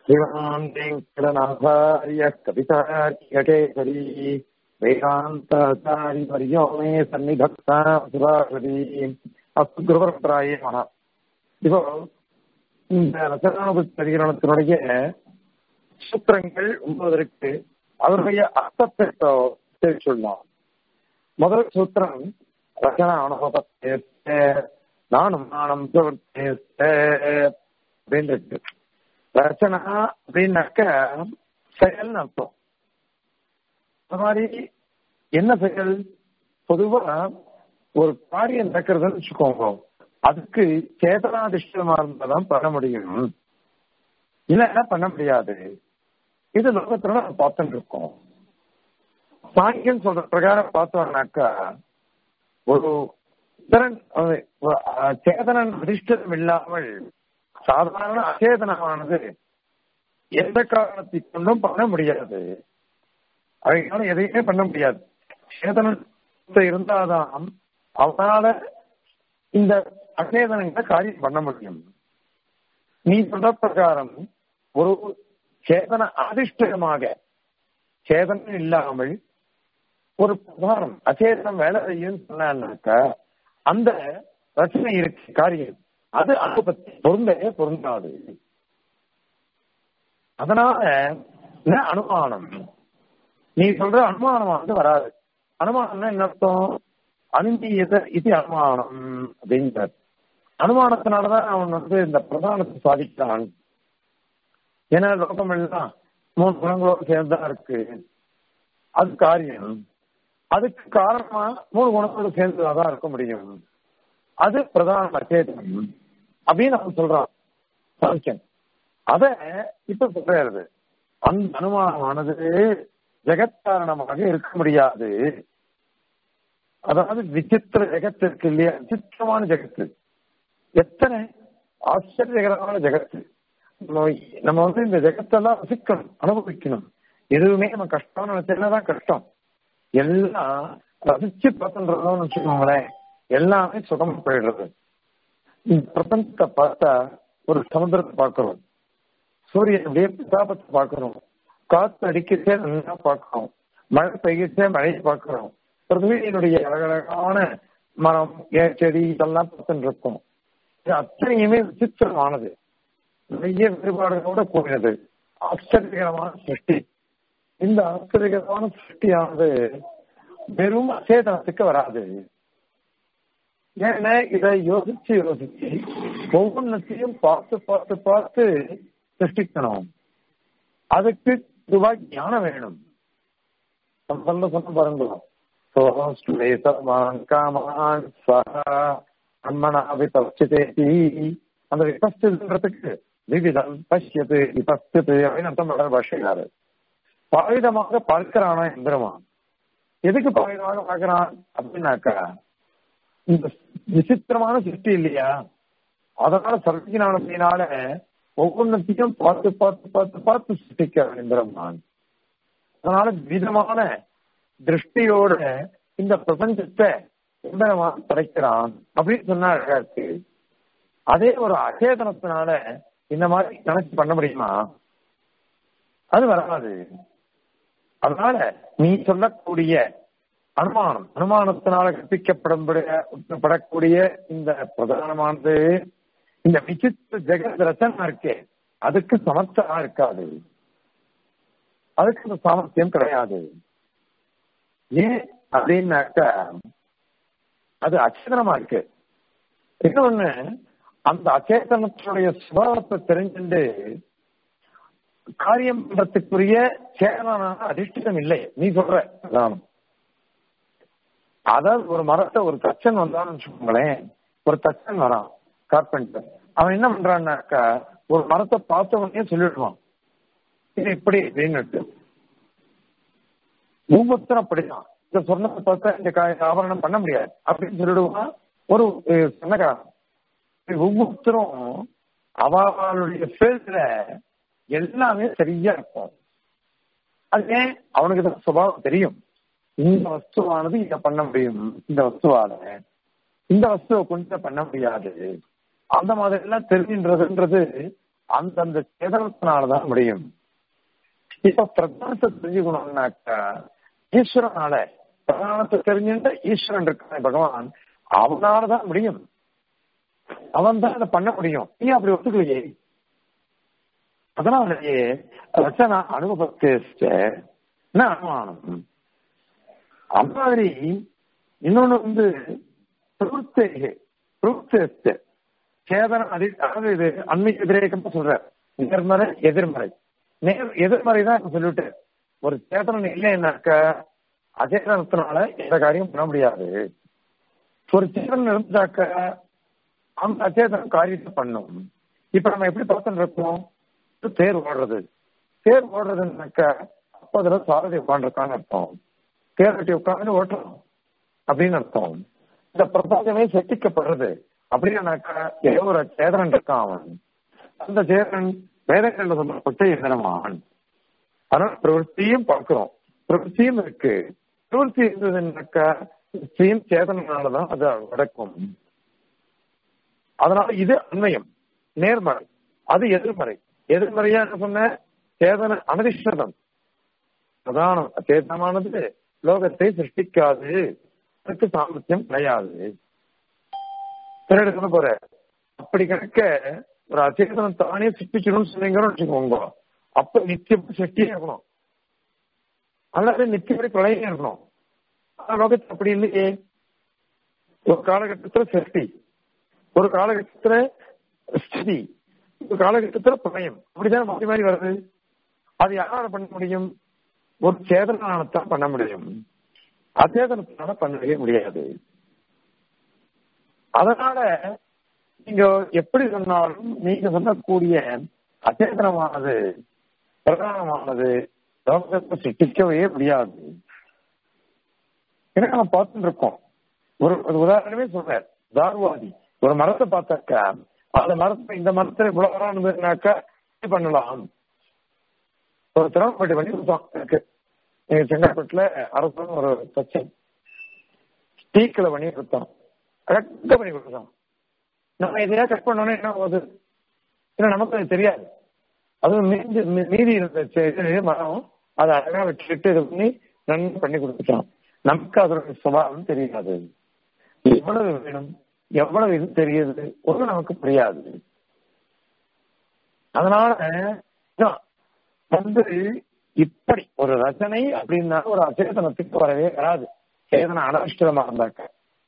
श्रीमान् वेङ्कटनाथार्य कवितार्किकेसरी वेदान्ताचार्यवर्यो मे सन्निधत्ता सुरासरी அஸ்து குருபரப்பராயே மகா இப்போ இந்த ரசனாபரிகரணத்தினுடைய சூத்திரங்கள் ஒன்பதற்கு அவருடைய அர்த்தத்தை தெரிவிச்சுள்ளார் முதல் சூத்திரம் ரசன அனுபவத்தை நானும் நானும் அப்படின்னு இருக்கு ரச்சனா அப்படின்னாக்க செயல்னு அர்த்தம் அந்த மாதிரி என்ன செயல் பொதுவா ஒரு காரியம் நடக்கிறதுன்னு வச்சுக்கோங்க அதுக்கு சேதனாதிஷ்டமா இருந்தாதான் பண்ண முடியும் இல்லைன்னா பண்ண முடியாது இது லோகத்துல நம்ம பார்த்துட்டு இருக்கோம் சாங்கியம் சொல்ற பிரகாரம் பார்த்தோம்னாக்கா ஒரு திறன் சேதனன் அதிர்ஷ்டம் இல்லாமல் சாதாரண அச்சேதனமானது எந்த காரணத்தை கொண்டும் பண்ண முடியாது அவைகளால எதையுமே பண்ண முடியாது சேதனம் இருந்தாதான் அவனால இந்த அச்சேதனங்களை காரியம் பண்ண முடியும் நீ சொல்ற பிரகாரம் ஒரு சேதன அதிர்ஷ்டமாக சேதனம் இல்லாமல் ஒரு பிரதானம் அச்சேதனம் வேலை செய்யும் சொன்னாக்கா அந்த ரச்சனை இருக்கு காரியம் அது அதை பத்தி பொருந்தவே பொருந்தாது அதனால அனுமானம் நீ சொல்ற அனுமானம் வந்து வராது அனுமானம்னா என்ன அர்த்தம் அனுந்தியத இது அனுமானம் அப்படின்றார் அனுமானத்தினாலதான் அவன் வந்து இந்த பிரதானத்தை சாதிக்கிறான் ஏன்னா லோகம் எல்லாம் மூணு குணங்களோடு சேர்ந்தா இருக்கு அது காரியம் அதுக்கு காரணமா மூணு குணங்களோடு சேர்ந்ததான் இருக்க முடியும் அது பிரதான அச்சேதனம் அப்படின்னு அவன் சொல்றான் சாதிக்கன் அத இப்ப சொல்றது அந்த அனுமானமானது ஜெகத்காரணமாக இருக்க முடியாது அதாவது விசித்திர ஜெகத்து இருக்கு இல்லையா விசித்திரமான ஜெகத்து எத்தனை ஆச்சரியகரமான ஜெகத்து நம்ம வந்து இந்த ஜெகத்தெல்லாம் ரசிக்கணும் அனுபவிக்கணும் எதுவுமே நம்ம கஷ்டம்னு நினைச்சதுதான் கஷ்டம் எல்லாம் ரசிச்சு பார்த்துன்றதுன்னு வச்சுக்கோங்களேன் எல்லாமே சுகமா போயிடுறது இந்த பிரபஞ்சத்தை பார்த்தா ஒரு சமுதிரத்தை பார்க்கிறோம் சூரியனுடைய பிரதாபத்தை பார்க்கிறோம் காத்து அடிக்கச்சே நல்லா பார்க்கிறோம் மழை பெய்யச்சே மழையை பார்க்கிறோம் பிருத்திவியினுடைய அழகழகான மரம் செடி இதெல்லாம் பார்த்துட்டு இருக்கோம் இது அத்தனையுமே விசித்திரமானது நிறைய வேறுபாடுகளோட கூடினது ஆச்சரியகரமான சிருஷ்டி இந்த ஆச்சரியகரமான சிருஷ்டியானது வெறும் அச்சேதனத்துக்கு வராது ஏன்னா இதை யோசிச்சு யோசிச்சு ஒவ்வொன்றத்தையும் பார்த்து பார்த்து பார்த்து சிருஷ்டிக்கணும் அதுக்கு ரூபாய் ஞானம் வேணும் சொல்ல சொன்ன பாருங்க காமான் அம்மனாவி பசித்தேதி அந்த விபஸ்துன்றதுக்கு விவிதம் பசியது விபஸ்து அப்படின்னு அர்த்தம் பண்ற பாஷைக்காரு பாவிதமாக பார்க்கிறானா எந்திரமான் எதுக்கு பாவிதமாக பார்க்கிறான் அப்படின்னாக்கா இந்த விசித்திரமான சிருஷ்டி இல்லையா அதனால சர்வஜனானத்தினால ஒவ்வொன்றத்தையும் பார்த்து பார்த்து பார்த்து பார்த்து சிருஷ்டிக்கிறான் இந்திரமான் அதனால விதமான திருஷ்டியோட இந்த பிரபஞ்சத்தை இந்திரமான் படைக்கிறான் அப்படின்னு சொன்னா அழகா இருக்கு அதே ஒரு அச்சேதனத்தினால இந்த மாதிரி கணக்கு பண்ண முடியுமா அது வராது அதனால நீ சொல்லக்கூடிய அனுமானம் அனுமானத்தினால கற்பிக்கப்படப்படக்கூடிய இந்த பிரதானமானது இந்த விசித்திர ஜெகத் ரச்சனா இருக்கே அதுக்கு சமர்த்தமா இருக்காது அதுக்கு அந்த சாமர்த்தியம் கிடையாது ஏன் அப்படின்னாக்க அது அச்சேதனமா இருக்கு இன்னொன்னு அந்த அச்சேதனத்தினுடைய சுபாவத்தை தெரிஞ்சுட்டு காரியம் பண்றதுக்குரிய சேதனான அதிர்ஷ்டிதம் இல்லை நீ சொல்ற பிரதானம் அதாவது ஒரு மரத்தை ஒரு தச்சன் வந்தான்னு வச்சுக்கோங்களேன் ஒரு தச்சன் வரான் கார்பெண்டர் அவன் என்ன பண்றான்னாக்கா ஒரு மரத்தை பார்த்த உடனே சொல்லிடுவான் இது இப்படி அப்படின்னுட்டு ஒவ்வொருத்தரும் அப்படிதான் இந்த சொர்ணத்தை பார்த்தா இந்த ஆபரணம் பண்ண முடியாது அப்படின்னு சொல்லிடுவான் ஒரு சொன்னக்காரன் ஒவ்வொருத்தரும் அவளுடைய ஃபீல்ட்ல எல்லாமே சரியா இருக்கும் அது ஏன் அவனுக்கு இந்த சுபாவம் தெரியும் இந்த வஸ்துவானது இதை பண்ண முடியும் இந்த வஸ்துவால இந்த வஸ்துவை கொண்டு பண்ண முடியாது அந்த மாதிரி எல்லாம் தெரிஞ்சுன்றதுன்றது அந்தந்த சேதனத்தினாலதான் முடியும் இப்ப பிரதானத்தை தெரிஞ்சுக்கணும்னாக்கா ஈஸ்வரனால பிரதானத்தை தெரிஞ்சுட்டு ஈஸ்வரன் இருக்கான் பகவான் அவனாலதான் முடியும் அவன் தான் அதை பண்ண முடியும் நீ அப்படி ஒத்துக்கலையே அதனாலேயே ரச்சனா அனுபவத்தேச்ச என்ன அனுமானம் அது மாதிரி இன்னொன்னு வந்து பிரவృத்தேகே பிரவృத்தேஸ்த சேதன அதி அதாவது இது அண்மை எதிரேக்கம் சொல்ற நேர்மறை எதிர்மறை நேர் எதிர்மறை தான் இப்ப சொல்லிட்டு ஒரு சேதனம் இல்லைன்னாக்க அச்சேதனத்தினால எந்த காரியம் பண்ண முடியாது ஒரு சேதனம் இருந்தாக்க அந்த அச்சேதனம் காரியத்தை பண்ணும் இப்ப நம்ம எப்படி பார்த்துட்டு இருக்கோம் தேர் ஓடுறது தேர் ஓடுறதுனாக்க அப்ப அதுல சாரதி உட்காந்துருக்கான்னு அர்த்தம் தேர் கட்டி உட்காந்து ஓட்டுறோம் அப்படின்னு அர்த்தம் இந்த பிரபஞ்சமே செட்டிக்கப்படுறது அப்படின்னாக்கா ஏதோ ஒரு சேதனன் இருக்கான் அவன் அந்த சேதனன் வேதங்கள்ல சொல்லப்பட்ட எந்திரமான் அதனால பிரவൃத்தியும் பார்க்கிறோம் பிரவൃத்தியும் இருக்கு பிரவൃத்தி இருந்ததுன்னாக்கா பிரவൃத்தியும் சேதனாலதான் அது நடக்கும் அதனால இது அண்மயம் நேர்மறை அது எதிர்மறை எதிர்மறையா என்ன சொன்ன சேதன அனதிஷ்டதம் பிரதானம் சேதனமானது லோகத்தை சிருஷ்டிக்காது அதுக்கு சாமர்த்தியம் கிடையாது சொல்ல போற அப்படி கணக்க ஒரு அச்சேதனம் தானே சிருஷ்டிக்கணும்னு சொன்னீங்கன்னு வச்சுக்கோங்க அப்ப நித்தியம் சிருஷ்டியே இருக்கணும் அல்லாத நித்தியப்படி பிரளயம் இருக்கணும் லோகத்தில் அப்படி இல்லையே ஒரு காலகட்டத்துல சிருஷ்டி ஒரு காலகட்டத்துல ஸ்திதி ஒரு காலகட்டத்துல பிரளயம் அப்படிதான் மாறி மாறி வருது அது யாரால பண்ண முடியும் ஒரு சேதனானத்தான் பண்ண முடியும் அச்சேதனத்தினால பண்ணவே முடியாது அதனால நீங்க எப்படி சொன்னாலும் நீங்க சொல்லக்கூடிய அச்சேதனமானது பிரதானமானது லோகத்தை சிட்டிக்கவே முடியாது ஏன்னா நம்ம பார்த்துட்டு இருக்கோம் ஒரு ஒரு உதாரணமே சொல்றேன் தார்வாதி ஒரு மரத்தை பார்த்தாக்கா அந்த மரத்தை இந்த மரத்துல இவ்வளவு மரம் இருந்ததுனாக்கா பண்ணலாம் ஒரு திறமைப்பட்டு பண்ணி கொடுத்தோம் எனக்கு எங்க செங்கல்பட்டுல அரசு ஒரு சச்சை டீக்கில் பண்ணி கொடுத்தோம் கரெக்டா பண்ணி கொடுத்தோம் நம்ம எதையா கட் பண்ணோம்னா என்ன ஆகுது ஏன்னா நமக்கு அது தெரியாது அதுவும் மீதி மீதி இருந்த மரம் அதை அழகா வச்சுட்டு இது பண்ணி நன்மை பண்ணி கொடுத்துட்டோம் நமக்கு அதோட சுபாவம் தெரியாது எவ்வளவு வேணும் எவ்வளவு இது தெரியுது ஒன்றும் நமக்கு புரியாது அதனால வந்து இப்படி ஒரு ரச்சனை அப்படின்னா ஒரு அச்சேதனத்துக்கு வரவே வராது சேதனை அனவிஷ்டமா இருந்தாக்க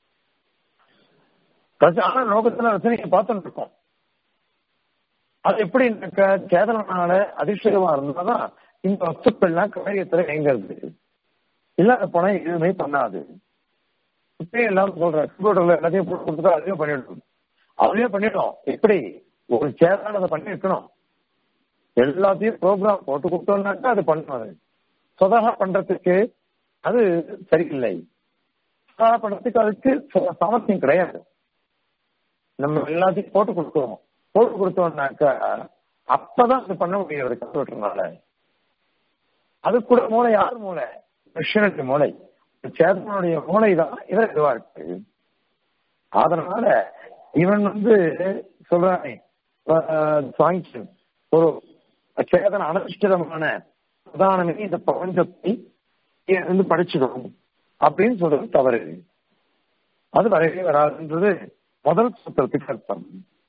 ஆனா லோகத்துல ரச்சனையை பார்த்துட்டு இருக்கோம் அது எப்படின்னாக்க சேதனால அதிர்ஷ்டமா இருந்தாதான் இந்த வஸ்துக்கள்லாம் காரியத்துல இயங்கிறது இல்லாத பணம் எதுவுமே பண்ணாது இப்பயே எல்லாரும் சொல்றேன் கம்ப்யூட்டர்ல எல்லாத்தையும் போட்டு கொடுத்துட்டா அதையும் பண்ணிடணும் அதையும் பண்ணிட்டோம் எப்படி ஒரு சேதான அதை பண்ணி இருக்கணும் எல்லாத்தையும் ப்ரோக்ராம் போட்டு கொடுத்தோம்னாக்கா அது பண்ணணும் சொதகா பண்றதுக்கு அது சரியில்லை சொதகா பண்றதுக்கு அதுக்கு சாமர்த்தியம் கிடையாது நம்ம எல்லாத்தையும் போட்டு கொடுக்குறோம் போட்டு கொடுத்தோம்னாக்கா அப்பதான் அது பண்ண முடியாது கம்ப்யூட்டர்னால அது கூட மூளை யார் மூளை மிஷினுடைய மூளை சேதனுடைய மூளை தான் இதை இதுவா இருக்கு அதனால இவன் வந்து சொல்றானே சாங்கியம் ஒரு சேதன அனுஷ்டிதமான பிரதானமே இந்த பிரபஞ்சத்தை இருந்து படிச்சுக்கணும் அப்படின்னு சொல்றது தவறு அது வரவே வராதுன்றது முதல் சூத்திரத்துக்கு அர்த்தம்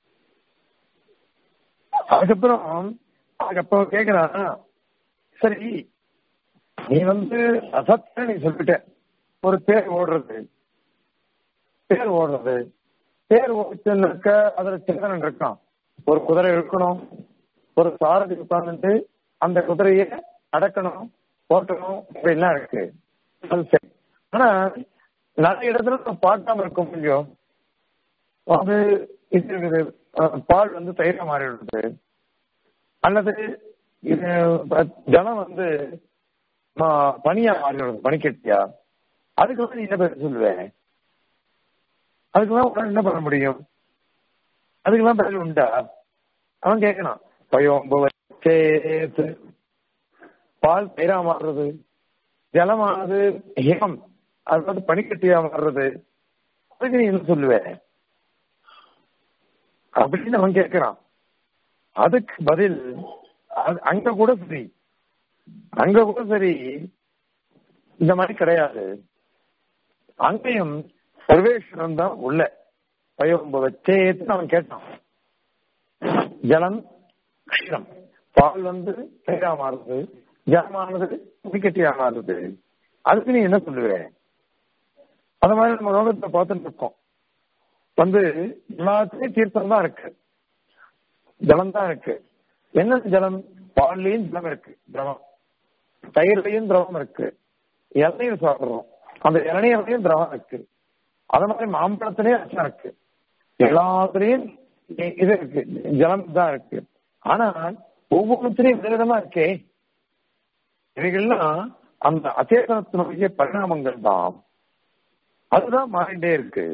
அதுக்கப்புறம் அதுக்கப்புறம் கேக்குறான் சரி நீ வந்து அசத்த நீ சொல்லிட்ட ஒரு பேர் ஓடுறது பேர் ஓடுறது பேர் ஓடுச்சுன்னாக்க அதுல சேதனன் இருக்கான் ஒரு குதிரை இருக்கணும் ஒரு சாரதி உட்கார்ந்துட்டு அந்த குதிரையை அடக்கணும் ஓட்டணும் இப்படிலாம் இருக்கு அது சரி ஆனா நிறைய இடத்துல நம்ம பார்க்காம இருக்க முடியும் அது இது இருக்குது பால் வந்து தயிரா மாறிடுது அல்லது இது ஜலம் வந்து பனியா மாறிடுது பனிக்கட்டியா அதுக்கு வந்து என்ன பேர் சொல்லுவேன் அதுக்கெல்லாம் உடனே என்ன பண்ண முடியும் அதுக்கெல்லாம் பதில் உண்டா அவன் கேட்கணும் பயோம்பு பால் தயிரா மாறுறது ஜலமானது ஹிமம் அது வந்து பனிக்கட்டியா மாறுறது அதுக்கு நீ என்ன சொல்லுவேன் அப்படின்னு அவன் கேட்கிறான் அதுக்கு பதில் அது- அங்க கூட சரி அங்க கூட சரி இந்த மாதிரி கிடையாது அங்கேயும் சர்வேஸ்வரன் தான் உள்ள பயொம்ப வச்சேன்னு அவன் கேட்டான் ஜலம் க்ஷீரம் பால் வந்து தயிரா மாறுது ஜலமானது குடிக்கட்டியா மாறுது அதுக்கு நீ என்ன சொல்லுவ அந்த மாதிரி நம்ம லோகத்தை பார்த்துட்டு இருக்கோம் வந்து எல்லாத்துலயும் தீர்த்தம் தான் இருக்கு ஜலம் தான் இருக்கு என்ன ஜலம் பால்லயும் ஜலம் இருக்கு திரவம் தயிர்லயும் திரவம் இருக்கு இளநீர் சாப்பிடுறோம் அந்த இளநீர்லயும் திரவம் இருக்கு அது மாதிரி மாம்பழத்திலயும் அச்சம் இருக்கு எல்லாத்துலயும் இ- இது இருக்கு ஜலம் தான் இருக்கு ஆனா ஒவ்வொருத்தரையும் விதவிதமா இருக்கே இவைகள்லாம் அந்த அச்சேதனத்தினுடைய பரிணாமங்கள் தான் அதுதான் மாறிண்டே இருக்கு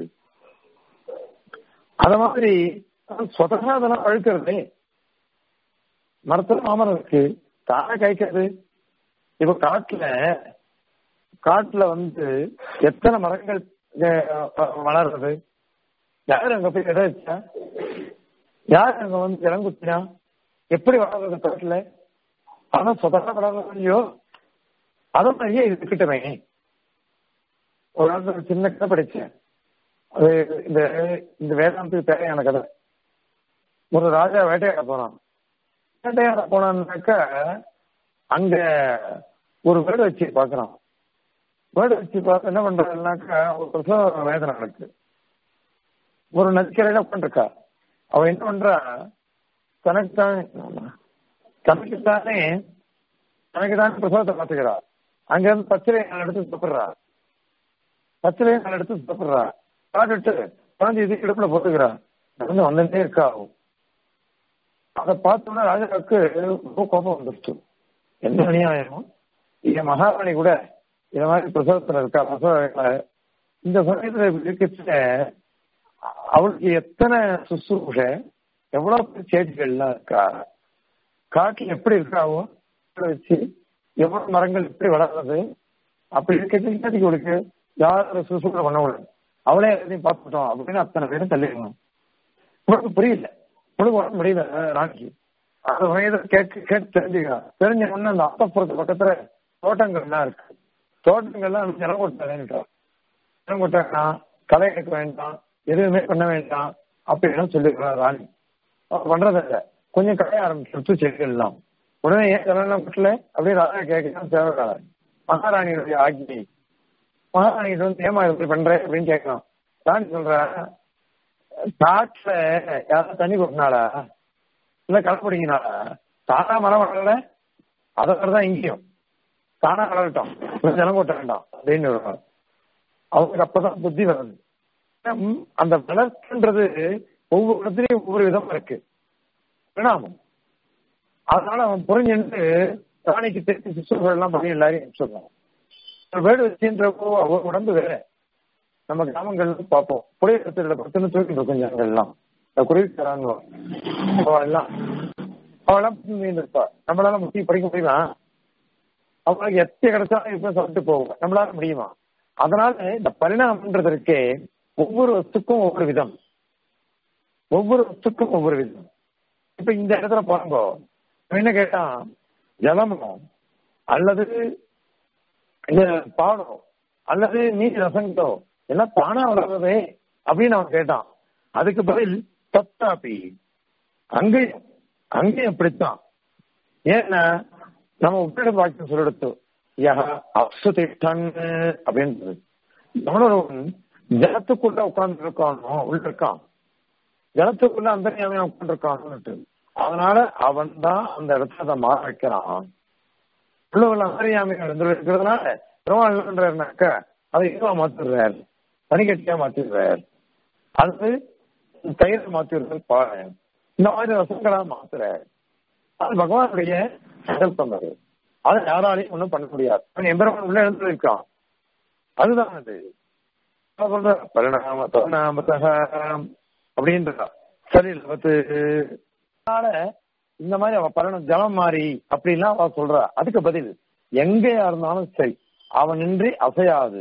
அத மாதிரி சொதகா அதெல்லாம் அழுக்கிறதே மரத்துல மாமரம் இருக்கு தானே காய்க்கிறது இப்ப காட்டுல காட்டுல வந்து எத்தனை மரங்கள் அஹ், அஹ், வளர்றது யார் அங்க போய் இடம் வச்சா யார் அங்க வந்து இடம் குத்தினா எப்படி வளர்றது காட்டுல ஆனா சொதகா வளர்றது இல்லையோ அதை மாதிரியே இருக்கட்டுமே ஒரு நாள் ஒரு சின்ன கதை படிச்சேன் அது இந்த இந்த வேதாந்தத்துக்கு தேவையான கதை ஒரு ராஜா வேட்டையாட போனான் வேட்டையாட போனான்னாக்க அங்க ஒரு வீடு வச்சு பாக்குறான் வீடு வச்சு பார்த்து என்ன பண்றாருனாக்கா ஒரு பிரசவ வேதனை நடக்கு ஒரு நதிக்கரையில உட்காந்துருக்கா அவ என்ன பண்றா தனக்குத்தான் தனக்குத்தானே தனக்குத்தானே பிரசவத்தை பார்த்துக்கிறா அங்க இருந்து பச்சிலை நாலு எடுத்து சாப்பிடுறா பச்சிலையும் நாலு எடுத்து சாப்பிடுறா சாப்பிட்டு குழந்தை இது இடுப்புல போட்டுக்கிறா நடந்து வந்துட்டே இருக்கா அவன் அதை பார்த்தோன்னா ராஜாவுக்கு ரொம்ப கோபம் வந்துருச்சு என்ன அநியாயம் என் மகாராணி கூட இந்த மாதிரி பிரசவத்துல இருக்கா பிரசவ வேலை. இந்த சமயத்துல இருக்கிற அவளுக்கு எத்தனை சுசுரூஷ எவ்வளவு பேர் சேட்டிகள்லாம் இருக்கா காட்டுல எப்படி இருக்காவோ அதை வச்சு எவ்வளவு மரங்கள் எப்படி வளர்றது அப்படி இருக்கிறது இவளுக்கு யாரும் சுசுரூஷ பண்ண கூடாது அவளே எல்லாத்தையும் பார்த்துட்டோம் அப்படின்னு அத்தனை பேரும் தள்ளிடணும் உனக்கு புரியல உனக்கு உடம்பு முடியல அஹ், ராணிக்கு அது வயதை கேட்டு கேட்டு தெரிஞ்சுக்கலாம் தெரிஞ்ச உடனே அந்த அத்தப்புறத்து பக்கத்துல தோட்டங்கள்லாம் இருக்கு தோட்டங்கள்லாம் ஜலம் கொட்டாதேன்ட்டா ஜலம் கொட்டாங்கன்னா களை எடுக்க வேண்டாம் எதுவுமே பண்ண வேண்டாம் அப்படின்னு சொல்லிருக்கிறார் ராணி அவ பண்றது இல்ல கொஞ்சம் களைய ஆரம்பிச்சு செடிகள்லாம் உடனே ஏன் ஜலம் கொட்டல அப்படியே ராஜா கேட்கலாம் தேவைக்கால மகாராணியுடைய ஆக்னி மகாராணிகிட்ட வந்து ஏமா இப்படி பண்ற அப்படின்னு கேட்கலாம் ராணி சொல்ற காட்டுல யாராவது தண்ணி கொட்டினாளா இல்ல களை பிடிங்கினாளா தானா மரம் வளரல அதை தான் இங்கேயும் தானா வளரட்டும் கொஞ்சம் ஜனம் கொட்ட வேண்டாம் அப்படின்னு சொல்றாங்க அவங்களுக்கு அப்பதான் புத்தி வருது ம், அந்த வளர்ப்புன்றது ஒவ்வொரு இடத்துலயும் ஒவ்வொரு விதமா இருக்கு பிரணாமம் அதனால அவன் புரிஞ்சுட்டு ராணிக்கு தெரிஞ்சு சிசுகள் எல்லாம் பண்ணி எல்லாரையும் சொல்றான் வேடு வச்சுன்றப்போ அவ உடம்பு வேற நம்ம கிராமங்கள்ல பார்ப்போம் புளியத்துல பத்துன்னு தூக்கிட்டு இருக்கும் ஜனங்கள்லாம் இந்த குருவிக்காராங்க அவள் எல்லாம் அவெல்லாம் மீன் இருப்பா நம்மளால முட்டி படிக்க முடியுமா அவளுக்கு எத்த கிடைச்சாலும் இப்ப சாப்பிட்டு போவோம் நம்மளால முடியுமா அதனால இந்த பரிணாமன்றது இருக்கே ஒவ்வொரு வஸ்துக்கும் ஒவ்வொரு விதம் ஒவ்வொரு வஸ்துக்கும் ஒவ்வொரு விதம் இப்ப இந்த இடத்துல பாருங்க அவன் என்ன கேட்டான் ஜலமோ அல்லது இந்த பாடோ அல்லது நீர் ரசங்களோ எல்லாம் தானா வளர்றதே அப்படின்னு அவன் கேட்டான் அதுக்கு பதில் தத்தாபி அங்கேயும் அங்கேயும் அப்படித்தான் ஏன்னா நம்ம உப்பிட வாக்கியம் சொல்லெடுத்து யஹ அப்சு திட்டன் அப்படின்றது நம்மளோட ஜலத்துக்குள்ள உட்கார்ந்து இருக்கானோ உள்ள இருக்கான் ஜலத்துக்குள்ள அந்த உட்கார்ந்து இருக்கான்னு அதனால அவன் தான் அந்த இடத்துல அதை மாற வைக்கிறான் உள்ளவர்கள் அந்தரியாமைகள் இருக்கிறதுனால பெருமாள் பண்றாருனாக்க அதை இதுவா மாத்திடுறாரு பனிக்கட்டியா மாத்திடுறாரு அது தயிரை மாத்திடுறது பாரு இந்த மாதிரி ரசங்களா மாத்துறாரு அது பகவானுடைய சங்கல்பம் அது அதை யாராலையும் ஒண்ணும் பண்ண முடியாது அவன் எம்பெருமான் உள்ள எழுந்து இருக்கான் அதுதான் அது அதான் சொல்ற பரிணாம பரிணாமத்தகம் அப்படின்றா சரி லபத்து அதனால இந்த மாதிரி அவ பரண ஜலம் மாறி அப்படின்லாம் அவ சொல்றா அதுக்கு பதில் எங்கேயா இருந்தாலும் சரி அவனின்றி அசையாது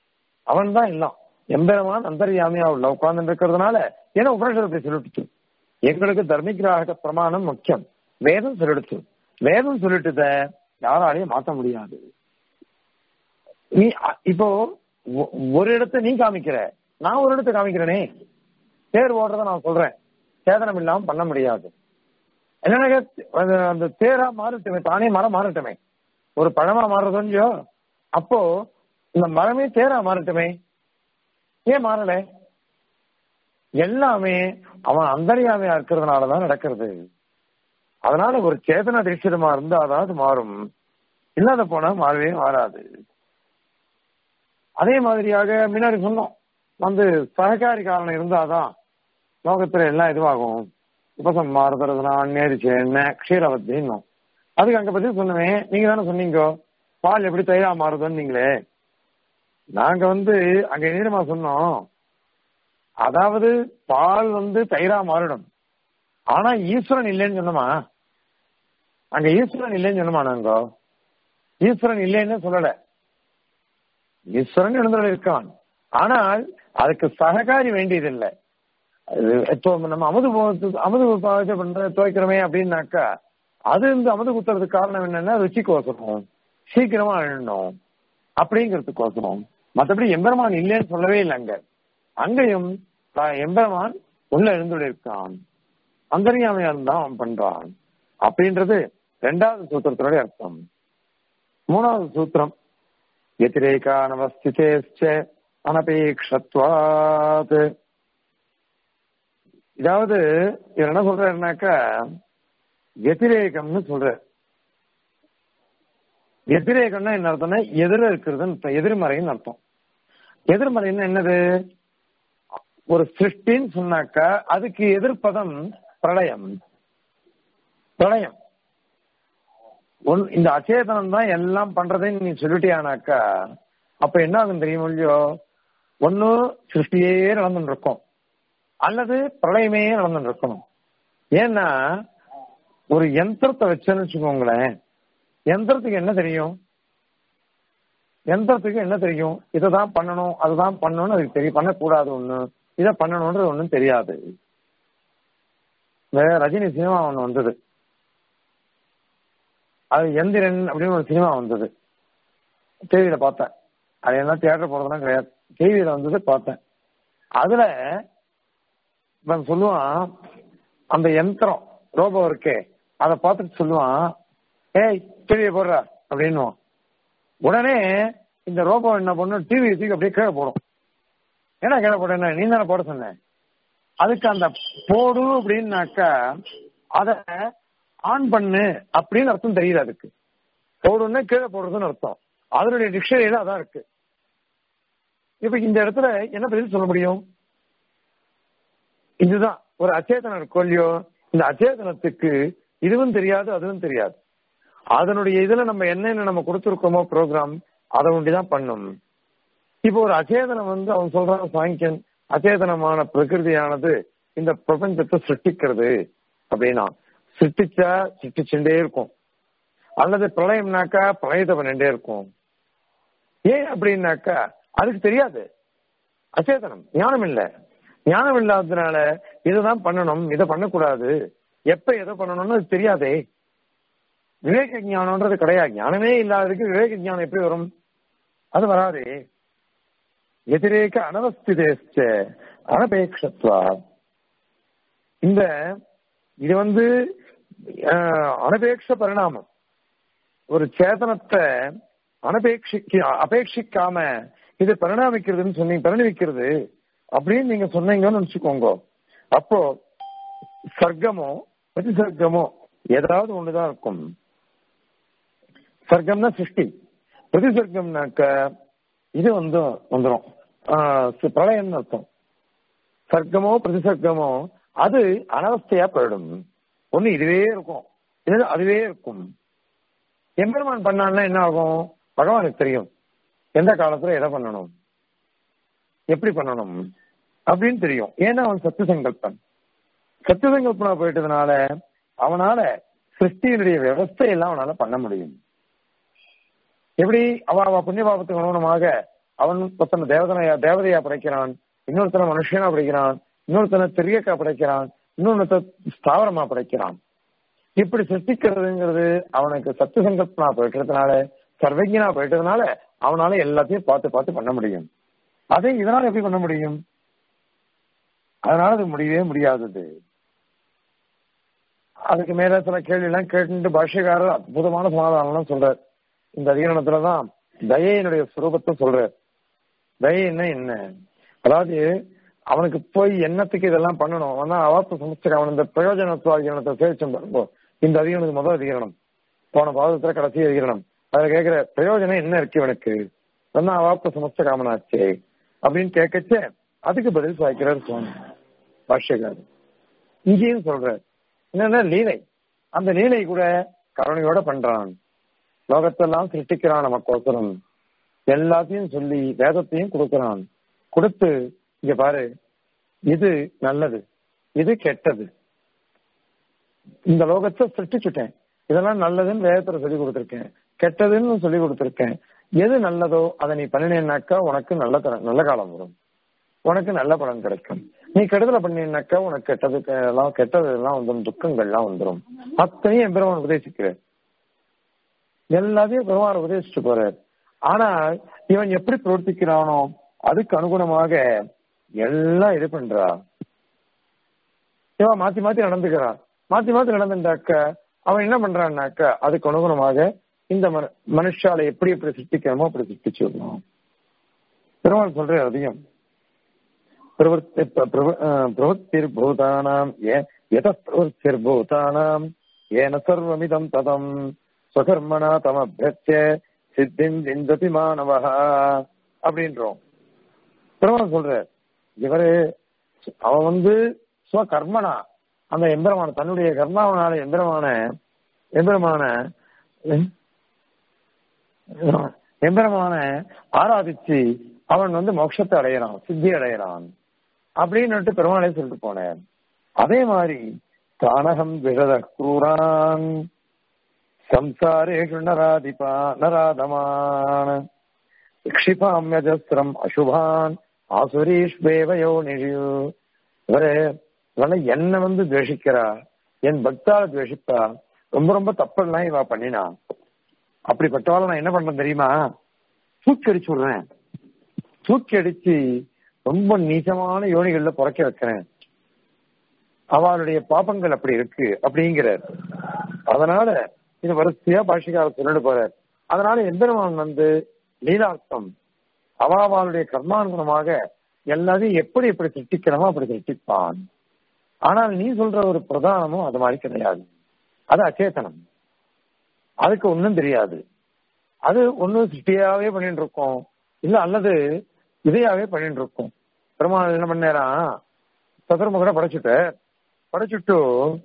அவன் தான் எல்லாம் எம்பெருமான் அந்தரியாமையா உள்ள உட்கார்ந்து இருக்கிறதுனால ஏன்னா உபநிஷத்தை சொல்லிட்டு எங்களுக்கு தர்மிகிராக பிரமாணம் முக்கியம் வேதம் சொல்லிடுச்சு வேதம் சொல்லிட்டுத யாராலையும் மாத்த முடியாது நீ அ- இப்போ ஒ- ஒரு இடத்த நீ காமிக்கிற நான் ஒரு இடத்த காமிக்கிறேனே தேர் ஓடுறத நான் சொல்றேன் சேதனம் இல்லாம பண்ண முடியாது என்னன்னா அது அந்த தேரா மாறட்டுமே தானே மரம் மாறட்டுமே ஒரு பழமா மாறுறது இல்லையோ அப்போ இந்த மரமே தேரா மாறட்டுமே ஏன் மாறல எல்லாமே அவன் அந்தரியாமையா இருக்கிறதுனாலதான் நடக்கிறது அதனால ஒரு சேதன தீட்சிதமா இருந்தா அதாவது மாறும் இல்லாத போனா மாறவே மாறாது அதே மாதிரியாக முன்னாடி சொன்னோம் வந்து சககாரி காரணம் இருந்தாதான் லோகத்துல எல்லாம் இதுவாகும் உபசம் மாறுதுனா நேரிச்சு என்ன க்ஷீரவத்தின்னும் அதுக்கு அங்க பத்தி சொன்னேன் நீங்க தானே சொன்னீங்க பால் எப்படி தயிரா மாறுதுன்னு நீங்களே நாங்க வந்து அங்க என்னமா சொன்னோம் அதாவது பால் வந்து தயிரா மாறிடும் ஆனா ஈஸ்வரன் இல்லைன்னு சொன்னோமா அங்க ஈஸ்வரன் இல்லைன்னு சொன்னோமா நாங்க ஈஸ்வரன் இல்லைன்னு சொல்லல ஈஸ்வரன் எழுந்தோட இருக்கான் ஆனால் அதுக்கு சககாரி வேண்டியதில்லை அது இப்போ நம்ம அமுது போ- அமுது பாவத்தை பண்ற துவைக்கிறோமே அப்படின்னாக்கா அது இந்த அமுது குத்துறதுக்கு காரணம் என்னன்னா ருச்சிக்கோசரம் சீக்கிரமா அழணும் அப்படிங்கிறதுக்கோசரம் மற்றபடி எம்பெருமான் இல்லைன்னு சொல்லவே இல்லை அங்க அங்கேயும் த- எம்பெருமான் உள்ள எழுந்துள்ளிருக்கான் அந்தரியாமையா இருந்தா அவன் பண்றான் அப்படின்றது ரெண்டாவது சூத்திரத்தினுடைய அர்த்தம் மூணாவது சூத்திரம் व्यतिरेकानवस्थितेश्च அனபேக்ஷத்வாத் இதாவது இவர் என்ன சொல்றாருனாக்கா व्यतिरेகம்னு சொல்ற व्यतिरेகம்னா என்ன அர்த்தம்னா எதிர இருக்கிறதுன்னு அர்த்தம். எதிர்மறைன்னு அர்த்தம் எதிர்மறைன்னா என்னது ஒரு சிருஷ்டின்னு சொன்னாக்கா அதுக்கு எதிர்ப்பதம் பிரளயம் பிரளயம் ஒன் இந்த அச்சேதனம் தான் எல்லாம் பண்றதுன்னு நீ சொல்லிட்டியானாக்கா அப்ப என்ன ஆகும் தெரியுமோ இல்லையோ ஒண்ணு சிருஷ்டியே நடந்துட்டு இருக்கும் அல்லது பிரளயமே நடந்துட்டு இருக்கணும் ஏன்னா ஒரு யந்திரத்தை வச்சேன்னு வச்சுக்கோங்களேன் யந்திரத்துக்கு என்ன தெரியும் யந்திரத்துக்கு என்ன தெரியும் இதை தான் பண்ணணும் அதுதான் பண்ணணும்னு அதுக்கு தெரியும் பண்ணக்கூடாது ஒண்ணு இதை பண்ணணும்ன்றது ஒண்ணும் தெரியாது இந்த ரஜினி சினிமா ஒண்ணு வந்தது அது எந்திரன் அப்படின்னு ஒரு சினிமா வந்தது டிவியில பார்த்தேன் அது என்ன தியேட்டர் போறதுலாம் கிடையாது டிவியில வந்தது பார்த்தேன் அதுல இவன் சொல்லுவான் அந்த யந்திரம் ரோபோ இருக்கே அதை பார்த்துட்டு சொல்லுவான் ஏய் டிவியை போடுறா அப்படின்னுவான் உடனே இந்த ரோபோ என்ன பண்ணும் டிவி தூக்கி அப்படியே கீழே போடும் ஏன்னா கீழே போட நீ தானே போட சொன்ன அதுக்கு அந்த போடு அப்படின்னாக்கா அத ஆன் பண்ணு அப்படின்னு அர்த்தம் தெரியல அதுக்கு போடுன்னா கீழே போடுறதுன்னு அர்த்தம் அதனுடைய டிக்ஷனரியில அதான் இருக்கு இப்ப இந்த இடத்துல என்ன பதில் சொல்ல முடியும் இதுதான் ஒரு அச்சேதனம் இருக்கும் இல்லையோ இந்த அச்சேதனத்துக்கு இதுவும் தெரியாது அதுவும் தெரியாது அதனுடைய இதுல நம்ம என்னென்ன நம்ம கொடுத்துருக்கோமோ ப்ரோக்ராம் அதை ஒண்டிதான் பண்ணும் இப்போ ஒரு அச்சேதனம் வந்து அவன் சொல்றான் சாங்கியன் அச்சேதனமான பிரகிருதியானது இந்த பிரபஞ்சத்தை சிருஷ்டிக்கிறது அப்படின்னா சிருஷ்டிச்சா சிருஷ்டிச்சுட்டே இருக்கும் அல்லது பிரளயம்னாக்கா பிரளயத்தை பண்ணிட்டே இருக்கும் ஏன் அப்படின்னாக்கா அதுக்கு தெரியாது அச்சேதனம் ஞானம் இல்ல ஞானம் இல்லாததுனால இதுதான் பண்ணணும் இதை பண்ணக்கூடாது எப்ப எதை பண்ணணும்னு அது தெரியாதே விவேக ஞானம்ன்றது கிடையாது ஞானமே இல்லாததுக்கு விவேக ஞானம் எப்படி வரும் அது வராதே எதிரேக அனவஸ்திதேச்ச அனபேட்சத்வா இந்த இது வந்து அஹ், அனபேட்ச பரிணாமம் ஒரு சேதனத்தை அனபேட்சிக்க அபேட்சிக்காம இது பரிணாமிக்கிறதுன்னு சொன்னீங்க பரிணமிக்கிறது அப்படின்னு நீங்க சொன்னீங்கன்னு வச்சுக்கோங்க அப்போ சர்க்கமோ பிரதிசர்க்கமோ ஏதாவது ஒண்ணுதான் இருக்கும் சர்க்கம்னா சிருஷ்டி பிரதிசர்க்கம்னாக்க இது வந்து வந்துடும் பிரளயம்னு அர்த்தம் சர்க்கமோ பிரதிசர்க்கமோ அது அனவஸ்தையா போயிடும் ஒண்ணு இதுவே இருக்கும் இது அதுவே இருக்கும் எம்பெருமான் பண்ணான்னா என்ன ஆகும் பகவானுக்கு தெரியும் எந்த காலத்துல எதை பண்ணணும் எப்படி பண்ணணும் அப்படின்னு தெரியும் ஏன்னா அவன் சத்து சங்கல்பன் சத்து சங்கல்பனா போயிட்டதுனால அவனால சிருஷ்டியினுடைய விவஸ்தையெல்லாம் அவனால பண்ண முடியும் எப்படி அவ அவ புண்ணிய பாபத்துக்கு அனுகுணமாக அவன் ஒருத்தனை தேவதனையா தேவதையா படைக்கிறான் இன்னொருத்தனை மனுஷனா படைக்கிறான் இன்னொருத்தனை திரியக்கா படைக்கிறான் இன்னொன்னு ஸ்தாவரமா படைக்கிறான் இப்படி சிருஷ்டிக்கிறதுங்கிறது அவனுக்கு சத்து சங்கல்பனா போயிட்டதுனால சர்வஜனா போயிட்டதுனால அவனால எல்லாத்தையும் பார்த்து பார்த்து பண்ண முடியும் அதை இதனால எப்படி பண்ண முடியும் அதனால அது முடியவே முடியாதது அதுக்கு மேல சில கேள்வி எல்லாம் கேட்டு பாஷ்யக்காரர் அற்புதமான சமாதானம் சொல்றார் இந்த அதிகரணத்துலதான் தயையினுடைய சுரூபத்தை சொல்றார் தயை என்ன என்ன அதாவது அவனுக்கு போய் என்னத்துக்கு இதெல்லாம் பண்ணணும் அவன் அவாத்த சமஸ்தர் அவன் இந்த பிரயோஜனத்துவாதிகரணத்தை சேவிச்சோம் பாருங்க இந்த அதிகரணத்துக்கு முதல் அதிகரணம் போன பாதத்துல கடைசி அதிகரணம் அதுல கேக்குற பிரயோஜனம் என்ன இருக்கு இவனுக்கு சொன்னா அவாப்த சமஸ்த காமனாச்சே அப்படின்னு கேட்கச்சே அதுக்கு பதில் சாய்க்கிறார் சுவாமி பாஷ்யக்காரர் இங்கேயும் சொல்றார் என்னன்னா லீலை அந்த லீலை கூட கருணையோட பண்றான் லோகத்தெல்லாம் சிருஷ்டிக்கிறான் நமக்கோசரம் எல்லாத்தையும் சொல்லி வேதத்தையும் கொடுக்கிறான் கொடுத்து இங்க பாரு இது நல்லது இது கெட்டது இந்த லோகத்தை சிருஷ்டிச்சுட்டேன் இதெல்லாம் நல்லதுன்னு வேதத்துல சொல்லி கொடுத்துருக்கேன் கெட்டதுன்னு சொல்லி கொடுத்துருக்கேன் எது நல்லதோ அதை நீ பண்ணினேன்னாக்கா உனக்கு நல்ல தர நல்ல காலம் வரும் உனக்கு நல்ல பலன் கிடைக்கும் நீ கெடுதலை பண்ணினாக்கா உனக்கு கெட்டது எல்லாம் கெட்டது எல்லாம் வந்துடும் துக்கங்கள்லாம் வந்துடும் அத்தனையும் பெருமான் உபதேசிக்கிறார் எல்லாத்தையும் பெருமான் உபதேசிச்சு போறார் ஆனால் இவன் எப்படி பிரவர்த்திக்கிறானோ அதுக்கு அனுகுணமாக எல்லாம் இது பண்றா இவன் மாத்தி மாத்தி நடந்துக்கிறான் மாத்தி மாத்தி நடந்துட்டாக்க அவன் என்ன பண்றான்னாக்க அதுக்கு அனுகுணமாக இந்த மனுஷால எப்படி எப்படி சிருஷ்டிக்கணுமோ அப்படி சிருஷ்டிச்சு விடணும் பெருமாள் சொல்ற அதிகம் பிரவృత్తిర్భూతానాం యత ప్రవృత్తిర్భూతానాం ఏన సర్వమిదం తదం ஸ்வகர்மனா தமபியச்ச சித்தின் விந்ததி மாணவ அப்படின்றோம் பெருமாள் சொல்ற இவரு அவன் வந்து ஸ்வகர்மனா அந்த எந்திரமான தன்னுடைய கர்மாவனால எந்திரமான எந்திரமான எந்திரமான ஆராதிச்சு அவன் வந்து மோட்சத்தை அடையிறான் சித்தி அடையிறான் அப்படின்னு பெருமாளே சொல்லிட்டு போனேன் அதே மாதிரி தானகம் விரத குரூரான் संसारेषु नराधिपा नराधमान् क्षिपाम्यजस्रम् அசுபான் ஆசுரீஷ்வேவ யோனிஷு இவரே இவனை என்ன வந்து துவேஷிக்கிறா என் பக்தால துவேஷிப்பா ரொம்ப ரொம்ப தப்பெல்லாம் இவா பண்ணினா அப்படிப்பட்டவாள் நான் என்ன பண்றேன் தெரியுமா தூக்கி அடிச்சு விடுறேன் தூக்கி அடிச்சு ரொம்ப நீச்சமான யோனிகள்ல புறக்க வைக்கிறேன் அவளுடைய பாப்பங்கள் அப்படி இருக்கு அப்படிங்கிறார் அதனால இது வரிசையா பாஷிகார சொல்லிட்டு போறார் அதனால எம்பெருமான் வந்து லீலார்த்தம் அவாவாளுடைய கர்மானுகுணமாக எல்லாத்தையும் எப்படி எப்படி சிருஷ்டிக்கிறோமோ அப்படி சிருஷ்டிப்பான் ஆனால் நீ சொல்ற ஒரு பிரதானமும் அது மாதிரி கிடையாது அது அச்சேதனம் அதுக்கு ஒன்றும் தெரியாது அது ஒன்றும் சிருஷ்டியாவே பண்ணிட்டு இருக்கோம் இல்ல அல்லது இதையாவே பண்ணிட்டு இருக்கோம் பெருமாள் என்ன பண்ணேரான் சதுர்முகனை படைச்சுட்ட படைச்சுட்டு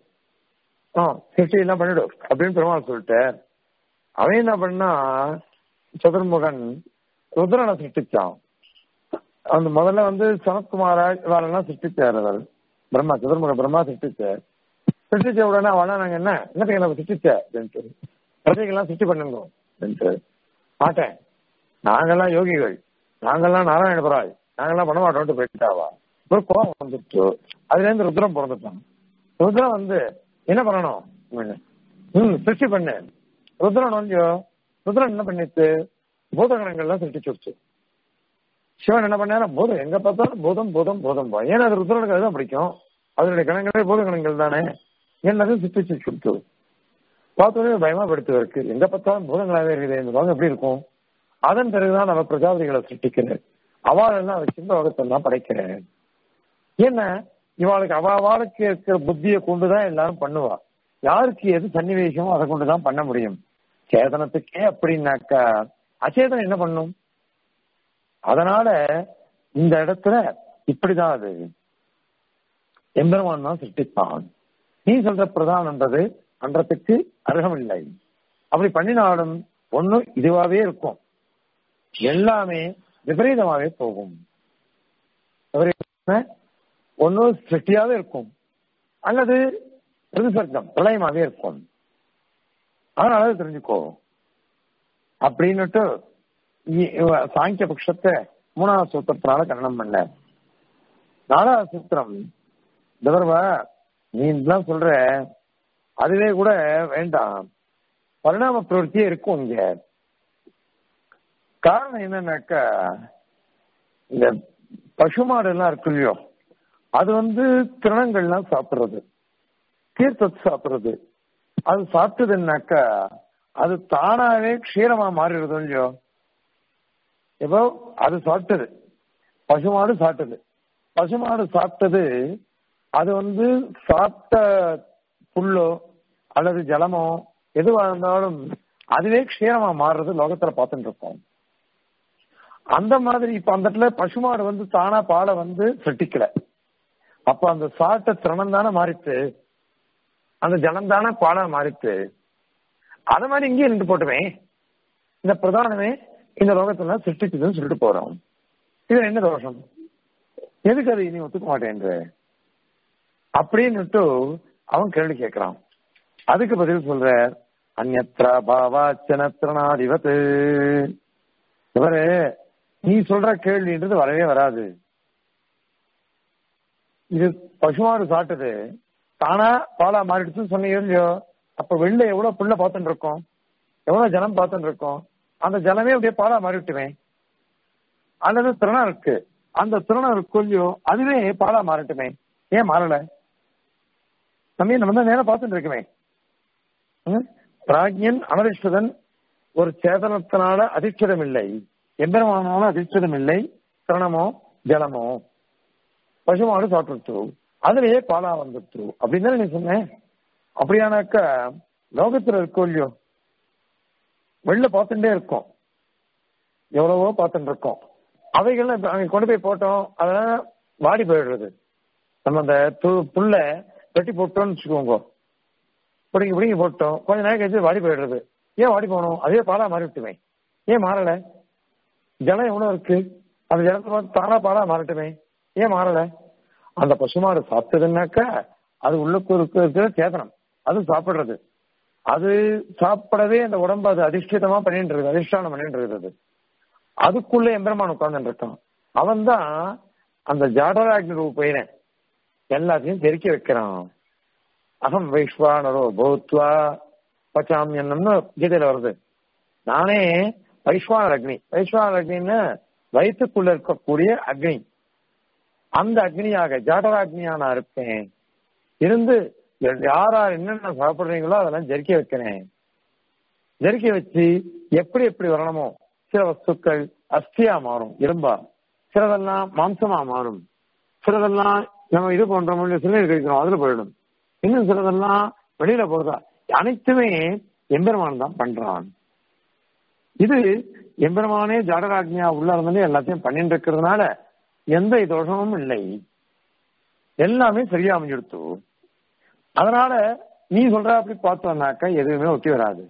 ஆ சிருஷ்டி எல்லாம் பண்ணிடு அப்படின்னு பெருமாள் சொல்லிட்டார் அவன் என்ன பண்ணா சதுர்முகன் ருத்ரனை சிருஷ்டிச்சான் அந்த முதல்ல வந்து சனத்குமாரா இவாளெல்லாம் சிருஷ்டிச்சார் அவர் பிரம்மா சதுர்முக பிரம்மா சிருஷ்டிச்சார் சிருஷ்டிச்ச உடனே அவனா நாங்க என்ன என்னத்துக்கு நம்ம சிருஷ்டிச்ச அப்படின்ட்டு பிரஜைகள்லாம் சிருஷ்டி பண்ணுங்க அப்படின்ட்டு மாட்டேன் நாங்கெல்லாம் யோகிகள் நாங்கெல்லாம் நாராயணபுராய் நாங்கெல்லாம் பண்ண மாட்டோம்ட்டு போயிட்டாவா ஒரு கோபம் வந்துட்டு அதுல இருந்து ருத்ரம் பிறந்துட்டான் ருத்ரம் வந்து என்ன பண்ணணும் ம் சிருஷ்டி பண்ணு ருத்ரன் வந்து ருத்ரன் என்ன பண்ணிச்சு பூதகணங்கள்லாம் சிருஷ்டிச்சு சிவன் என்ன பண்ணாரு பூதம் எங்க பார்த்தாலும் பூதம் பூதம் பூதம் போ ஏன்னா அது ருத்ரனுக்கு அதுதான் பிடிக்கும் அதனுடைய கணங்களே பூதகணங்கள் தானே எல்லாத்தையும் சிருஷ்டிச்சு சுட்டு பார்த்தோன்னே பயமா படுத்து இருக்கு எங்க பார்த்தாலும் பூதங்களாவே இருக்குது இந்த பாகம் எப்படி இருக்கும் அதன் பிறகுதான் நம்ம பிரஜாபதிகளை சிருஷ்டிக்கிறேன் அவள் எல்லாம் சின்ன வகத்தெல்லாம் படைக்கிறேன் என்ன இவாளுக்கு அவாளுக்கு இருக்கிற புத்தியை கொண்டுதான் எல்லாரும் பண்ணுவா யாருக்கு எது சன்னிவேசமோ அதை கொண்டுதான் பண்ண முடியும் சேதனத்துக்கே அப்படின்னாக்கா அச்சேதனம் என்ன பண்ணும் அதனால இந்த இடத்துல இப்படிதான் அது எம்பெருமான் தான் சிருஷ்டிப்பான் நீ சொல்ற பிரதானன்றது பண்றதுக்கு அருகமில்லை அப்படி பண்ணினாலும் ஒண்ணு இதுவாவே இருக்கும் எல்லாமே விபரீதமாவே போகும் ஒன்னு சிருஷ்டியாவே இருக்கும் அல்லது ரிசர்க்கம் பிரளயமாவே இருக்கும் அதனால தெரிஞ்சுக்கோ அப்படின்னுட்டு சாங்கிய பட்சத்தை மூணாவது சூத்திரத்தினால கண்டனம் பண்ண நாலாவது சூத்திரம் தவறுவ நீ இதெல்லாம் சொல்ற அதுவே கூட வேண்டாம் பரிணாம பிரவருத்தியே இருக்கும் இங்க காரணம் என்னன்னாக்கா இந்த பசுமாடு எல்லாம் இருக்கு இல்லையோ அது வந்து திருணங்கள்லாம் சாப்பிடுறது தீர்த்தத்தை சாப்பிடுறது அது சாப்பிட்டதுன்னாக்கா அது தானாவே க்ஷீரமா மாறிடுறது இல்லையோ இப்போ அது சாப்பிட்டது பசுமாடு சாப்பிட்டது பசுமாடு சாப்பிட்டது அது வந்து சாப்பிட்ட புல்லோ அல்லது ஜலமோ எதுவா இருந்தாலும் அதுவே க்ஷீரமா மாறுறது லோகத்துல பார்த்துட்டு இருக்கோம் அந்த மாதிரி இப்ப அந்த இடத்துல பசுமாடு வந்து தானா பாலை வந்து செட்டிக்கல அப்ப அந்த சாப்பிட்ட திறனம் தானே மாறித்து அந்த ஜலம் தானே பாலா மாறித்து அத மாதிரி இங்கேயே நின்று போட்டுமே இந்த பிரதானமே இந்த லோகத்துல சிருஷ்டிக்குதுன்னு சொல்லிட்டு போறோம் இது என்ன தோஷம் எதுக்கு அது இனி ஒத்துக்க மாட்டேன்ற அப்படின்னுட்டு அவன் கேள்வி கேட்கிறான் அதுக்கு பதில் சொல்ற அந்நத்ரா பாவாச்சனத்ரணாதிபத்து இவரு நீ சொல்ற கேள்வின்றது வரவே வராது இது பசுமாடு சாப்பிட்டது தானா பாலா மாறிடுச்சுன்னு சொன்னீங்க இல்லையோ அப்ப வெளில எவ்வளவு புல்ல பார்த்துட்டு இருக்கோம் எவ்வளவு ஜலம் பார்த்துட்டு இருக்கோம் அந்த ஜலமே அப்படியே பாலா மாறிட்டுமே அல்லது திறனம் இருக்கு அந்த திறனம் இருக்கு இல்லையோ அதுவே பாலா மாறட்டுமே ஏன் மாறல நம்ம நம்ம தான் நேரம் பார்த்துட்டு இருக்குமே பிராக்யன் அனதிஷ்டதன் ஒரு சேதனத்தினால அதிர்ஷ்டம் இல்லை எம்பெருமானால அதிர்ஷ்டம் இல்லை திரணமோ ஜலமோ பசுமாடு சாப்பிட்டு அதுலயே பாலா வந்துட்டு அப்படின்னு தானே நீ சொன்னேன் அப்படியானாக்கா லோகத்துல இருக்கோ இல்லையோ வெளில பார்த்துட்டே இருக்கோம் எவ்வளவோ பார்த்துட்டு இருக்கோம் அவைகள் அங்க கொண்டு போய் போட்டோம் அதெல்லாம் வாடி போயிடுறது நம்ம அந்த புல்ல வெட்டி போட்டோம்னு வச்சுக்கோங்க பிடிங்கி பிடிங்கி போட்டோம் கொஞ்ச நேரம் கழிச்சு வாடி போயிடுறது ஏன் வாடி போகணும் அதே பாலா மாறி விட்டுமே ஏன் மாறல ஜலம் எவ்வளவு இருக்கு அந்த ஜலத்தை பார்த்து தானா பாலா மாறட்டுமே ஏன் மாறல அந்த பசுமாடு சாப்பிட்டதுன்னாக்கா அது உள்ளுக்கு இருக்கிற சேதனம் அது சாப்பிடுறது அது சாப்பிடவே அந்த உடம்பு அது அதிர்ஷ்டிதமா பண்ணிட்டு இருக்கு அதிர்ஷ்டானம் பண்ணிட்டு இருக்குது அதுக்குள்ள எம்பெருமான் உட்கார்ந்து இருக்கான் அவன் தான் அந்த ஜாடராக்னி ரூபைன எல்லாத்தையும் தெரிக்க வைக்கிறான் அகம் வைஸ்வானரோ பௌத்வா பச்சாமியன்னம்னு கீதையில வருது நானே வைஸ்வானர் அக்னி வைஸ்வானர் அக்னின்னு வயிற்றுக்குள்ள இருக்கக்கூடிய அக்னி அந்த அக்னியாக ஜாடராக்னியா நான் இருப்பேன் இருந்து யார் யார் என்னென்ன சாப்பிடுறீங்களோ அதெல்லாம் ஜெரிக்க வைக்கிறேன் ஜெரிக்க வச்சு எப்படி எப்படி வரணுமோ சில வஸ்துக்கள் அஸ்தியா மாறும் இரும்பா சிலதெல்லாம் மாம்சமா மாறும் சிலதெல்லாம் நம்ம இது பண்ற முடியும் சில கிடைக்கிறோம் அதுல போயிடும் இன்னும் சிலதெல்லாம் வெளியில போறதா அனைத்துமே எம்பெருமான் தான் பண்றான் இது எம்பெருமானே ஜாடராஜ்யா உள்ள இருந்தே எல்லாத்தையும் பண்ணிட்டு இருக்கிறதுனால எந்த தோஷமும் இல்லை எல்லாமே சரியா அமைஞ்சிடுத்து அதனால நீ சொல்ற அப்படி பார்த்தோம்னாக்கா எதுவுமே ஒட்டி வராது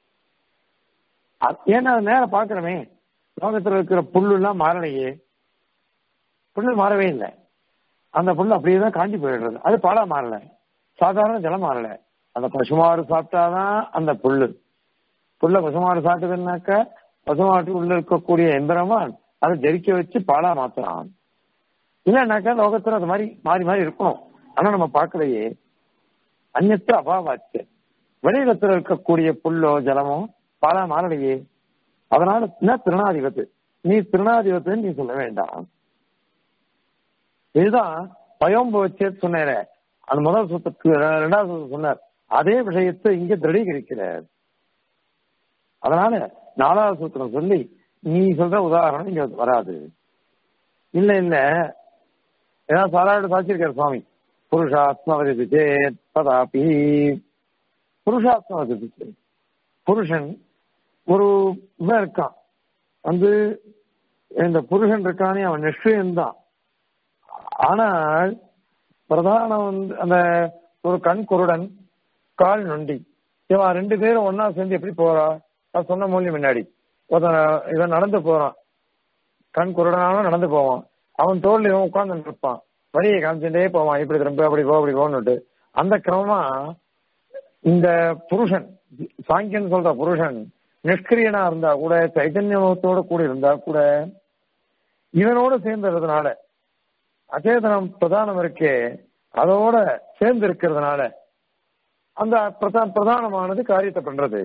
ஏன்னா நேரம் பாக்குறமே லோகத்துல இருக்கிற புல்லு எல்லாம் மாறலையே புல்லு மாறவே இல்லை அந்த புல்லு அப்படியே தான் காஞ்சி போயிடுறது அது பாலா மாறல சாதாரண ஜலம் மாறல அந்த பசுமாடு சாப்பிட்டாதான் அந்த புல்லு புல்ல பசுமாடு சாப்பிட்டதுன்னாக்க பசுமாட்டு உள்ள இருக்கக்கூடிய எந்திரமான் அதை ஜெரிக்க வச்சு பாலா மாத்துறான் இல்லைன்னாக்கா லோகத்துல அது மாதிரி மாறி மாறி இருக்கணும் ஆனா நம்ம பார்க்கலையே அந்நத்து அபாவாச்சு வெளியிடத்துல இருக்கக்கூடிய புல்லோ ஜலமோ பாலா மாறலையே அதனால என்ன திருநாதிபத்து நீ திருநாதிபத்துன்னு நீ சொல்ல வேண்டாம் இதுதான் பயம்பு சொன்னேன் அந்த முதல் சுத்தத்துக்கு ரெண்டாவது சுத்தம் சொன்னார் அதே விஷயத்தை இங்க திருடீகரிக்கிறார் அதனால நாலாவது சூத்திரம் சொல்லி நீ சொல்ற உதாரணம் இங்க வராது இல்ல இல்ல ஏதாவது சாதாரண சாட்சியிருக்காரு சுவாமி புருஷாத்மவதி சேத் பதாபி புருஷாத்மவதி சேத் புருஷன் ஒரு இவன் இருக்கான் வந்து இந்த புருஷன் இருக்கானே அவன் நிச்சயம்தான் ஆனால் பிரதானம் வந்து அந்த ஒரு கண் குருடன் கால் நொண்டி இவன் ரெண்டு பேரும் ஒன்னா சேர்ந்து எப்படி போறா நான் சொன்ன மூலியம் முன்னாடி இவன் நடந்து போறான் கண் குருடனாலும் நடந்து போவான் அவன் தோல்ல இவன் உட்கார்ந்து இருப்பான் வழியை காமிச்சுட்டே போவான் இப்படி திரும்ப அப்படி போ அப்படி போன்னுட்டு அந்த கிரமமா இந்த புருஷன் சாங்கியன் சொல்ற புருஷன் நிஷ்கிரியனா இருந்தா கூட சைதன்யத்தோட கூட இருந்தா கூட இவனோட சேர்ந்ததுனால அச்சேதனம் பிரதானம் இருக்கே அதோட சேர்ந்து இருக்கிறதுனால அந்த பிரதா- பிரதானமானது காரியத்தை பண்றது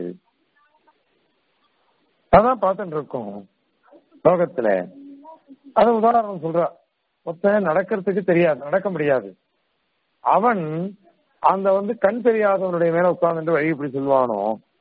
அதான் பார்த்துட்டு இருக்கோம் லோகத்துல அது உதாரணம் சொல்றா ஒருத்தன் நடக்கிறதுக்கு தெரியாது நடக்க முடியாது அவன் அந்த வந்து கண் தெரியாதவனுடைய மேல உட்கார்ந்துட்டு வழி இப்படி சொல்லுவானோ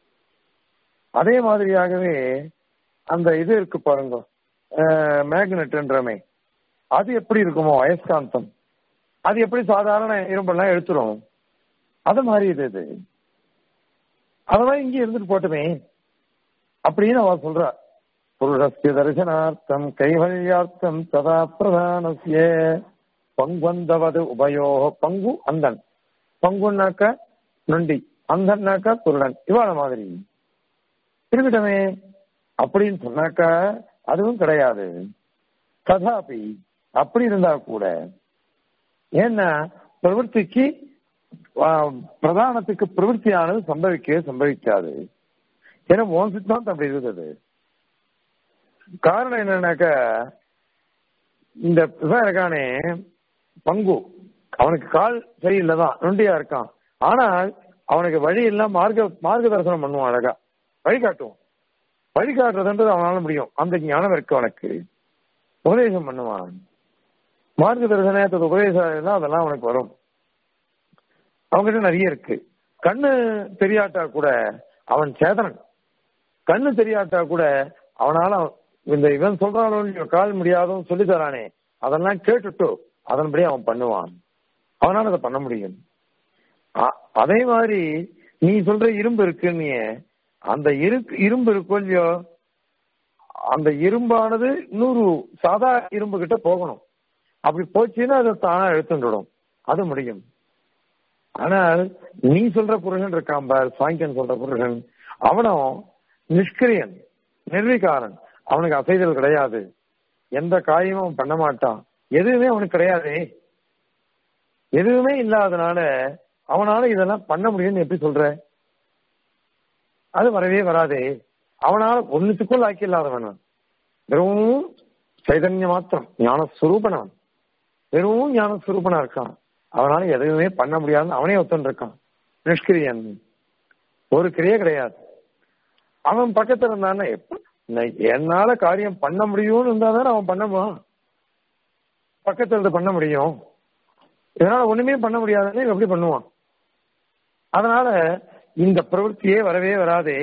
அதே மாதிரியாகவே அந்த இது இருக்கு பாருங்க மேக்னெட்ன்றமே அது எப்படி இருக்குமோ அயஸ்காந்தம் அது எப்படி சாதாரண இரும்பெல்லாம் எடுத்துரும் அது மாதிரி இது இது அதெல்லாம் இங்கே இருந்துட்டு போட்டுமே அப்படின்னு அவ சொல்றா புருஷஸ்ய தரிசனார்த்தம் கைவல்யார்த்தம் ததா பிரதானஸ்ய பங்குவந்தவது உபயோ பங்கு அந்தன் பங்குன்னாக்க நொண்டி அந்தன்னாக்கா குருடன் இவாள மாதிரி இருக்கட்டமே அப்படின்னு சொன்னாக்கா அதுவும் கிடையாது கதாபி அப்படி இருந்தா கூட ஏன்னா பிரவൃத்திக்கு ஆ, பிரதானத்துக்கு பிரவൃத்தியானது சம்பவிக்கவே சம்பவிக்காது ஏன்னா உன் சித்தாந்தம் அப்படி இருக்குது காரணம் என்னன்னாக்கா இந்த இவன் இருக்கானே பங்கு அவனுக்கு கால் சரியில்லைதான் நொண்டியா இருக்கான் ஆனால் அவனுக்கு வழி எல்லாம் மார்க்க மார்க்க தரிசனம் பண்ணுவான் அழகா வழிகாட்டுவான் வழிகாட்டுறதுன்றது அவனால முடியும் அந்த ஞானம் இருக்கு அவனுக்கு உபதேசம் பண்ணுவான் மார்க்க தரிசனத்தோட உபதேசம் எல்லாம் அதெல்லாம் அவனுக்கு வரும் அவங்ககிட்ட நிறைய இருக்கு கண்ணு தெரியாட்டா கூட அவன் சேதனன் கண்ணு தெரியாட்டா கூட அவனால இந்த இவன் சொல்றானோ இல்லையோ கால் முடியாதுன்னு சொல்லி தரானே அதெல்லாம் கேட்டுட்டு அதன்படி அவன் பண்ணுவான் அவனால அதை பண்ண முடியும் அ- அதே மாதிரி நீ சொல்ற இரும்பு இருக்குன்னு அந்த இரு- இரும்பு இருக்கோ இல்லையோ அந்த இரும்பானது இன்னொரு சாதா இரும்பு கிட்ட போகணும் அப்படி போச்சுன்னா அதை தானா எடுத்துடும் அது முடியும் ஆனால் நீ சொல்ற புருஷன் இருக்கான் பார் சாங்கியன் சொல்ற புருஷன் அவனும் நிஷ்கிரியன் நிர்விகாரன் அவனுக்கு அசைதல் கிடையாது எந்த காரியமும் அவன் பண்ண மாட்டான் எதுவுமே அவனுக்கு கிடையாதே எதுவுமே இல்லாதனால அவனால இதெல்லாம் பண்ண முடியும்னு எப்படி சொல்ற அது வரவே வராதே அவனால ஒன்னுத்துக்குள் ஆக்கி இல்லாதவன் அவன். வெறும் சைதன்ய மாத்திரம் ஞானஸ்வரூபனவன் வெறும் ஞானஸ்வரூபனா இருக்கான் அவனால எதுவுமே பண்ண முடியாதுன்னு அவனே ஒத்துன்னு இருக்கான் நிஷ்கிரியன் ஒரு கிரியே கிடையாது அவன் பக்கத்துல இருந்தானே எப்ப நான் என்னால காரியம் பண்ண முடியும்னு இருந்தா தானே அவன் பண்ணுவான் பக்கத்துல இருந்து பண்ண முடியும் இதனால ஒண்ணுமே பண்ண முடியாதுன்னு இவன் எப்படி பண்ணுவான் அதனால இந்த பிரவൃத்தியே வரவே வராதே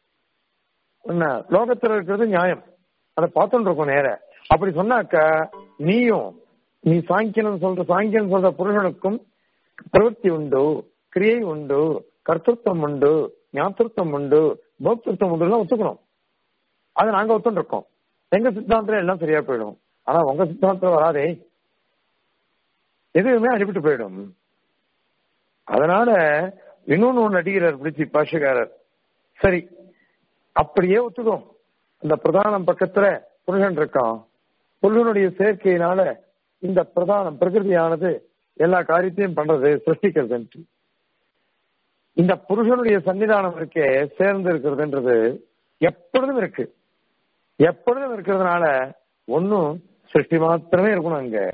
என்ன லோகத்துல இருக்கிறது நியாயம் அதை பார்த்துட்டு இருக்கோம் நேர அப்படி சொன்னாக்க நீயும் நீ சாங்கியனம் சொல்ற சாங்கியன் சொல்ற புருஷனுக்கும் பிரவൃத்தி உண்டு கிரியை உண்டு கர்த்தத்துவம் உண்டு ஞாபகத்துவம் உண்டு போக்திருத்தம் உண்டு ஒத்துக்கணும் அதை நாங்க ஒத்துட்டு இருக்கோம் எங்க சித்தாந்தத்துல எல்லாம் சரியா போயிடும் ஆனா உங்க சித்தாந்தத்துல வராதே எதுவுமே அடிபட்டு போயிடும் அதனால இன்னொன்னு ஒண்ணு அடிக்கிறார் பிடிச்சி பாஷகாரர் சரி அப்படியே ஒத்துக்கும் இந்த பிரதானம் பக்கத்துல புருஷன் இருக்கான் புருஷனுடைய சேர்க்கையினால இந்த பிரதானம் பிரகிருதியானது எல்லா காரியத்தையும் பண்றது சிருஷ்டிக்கிறதுன்ட்டு இந்த புருஷனுடைய சன்னிதானம் இருக்கே சேர்ந்து இருக்கிறதுன்றது எப்பொழுதும் இருக்கு எப்பொழுதும் இருக்கிறதுனால ஒன்னும் சிருஷ்டி மாத்திரமே இருக்கணும் அங்க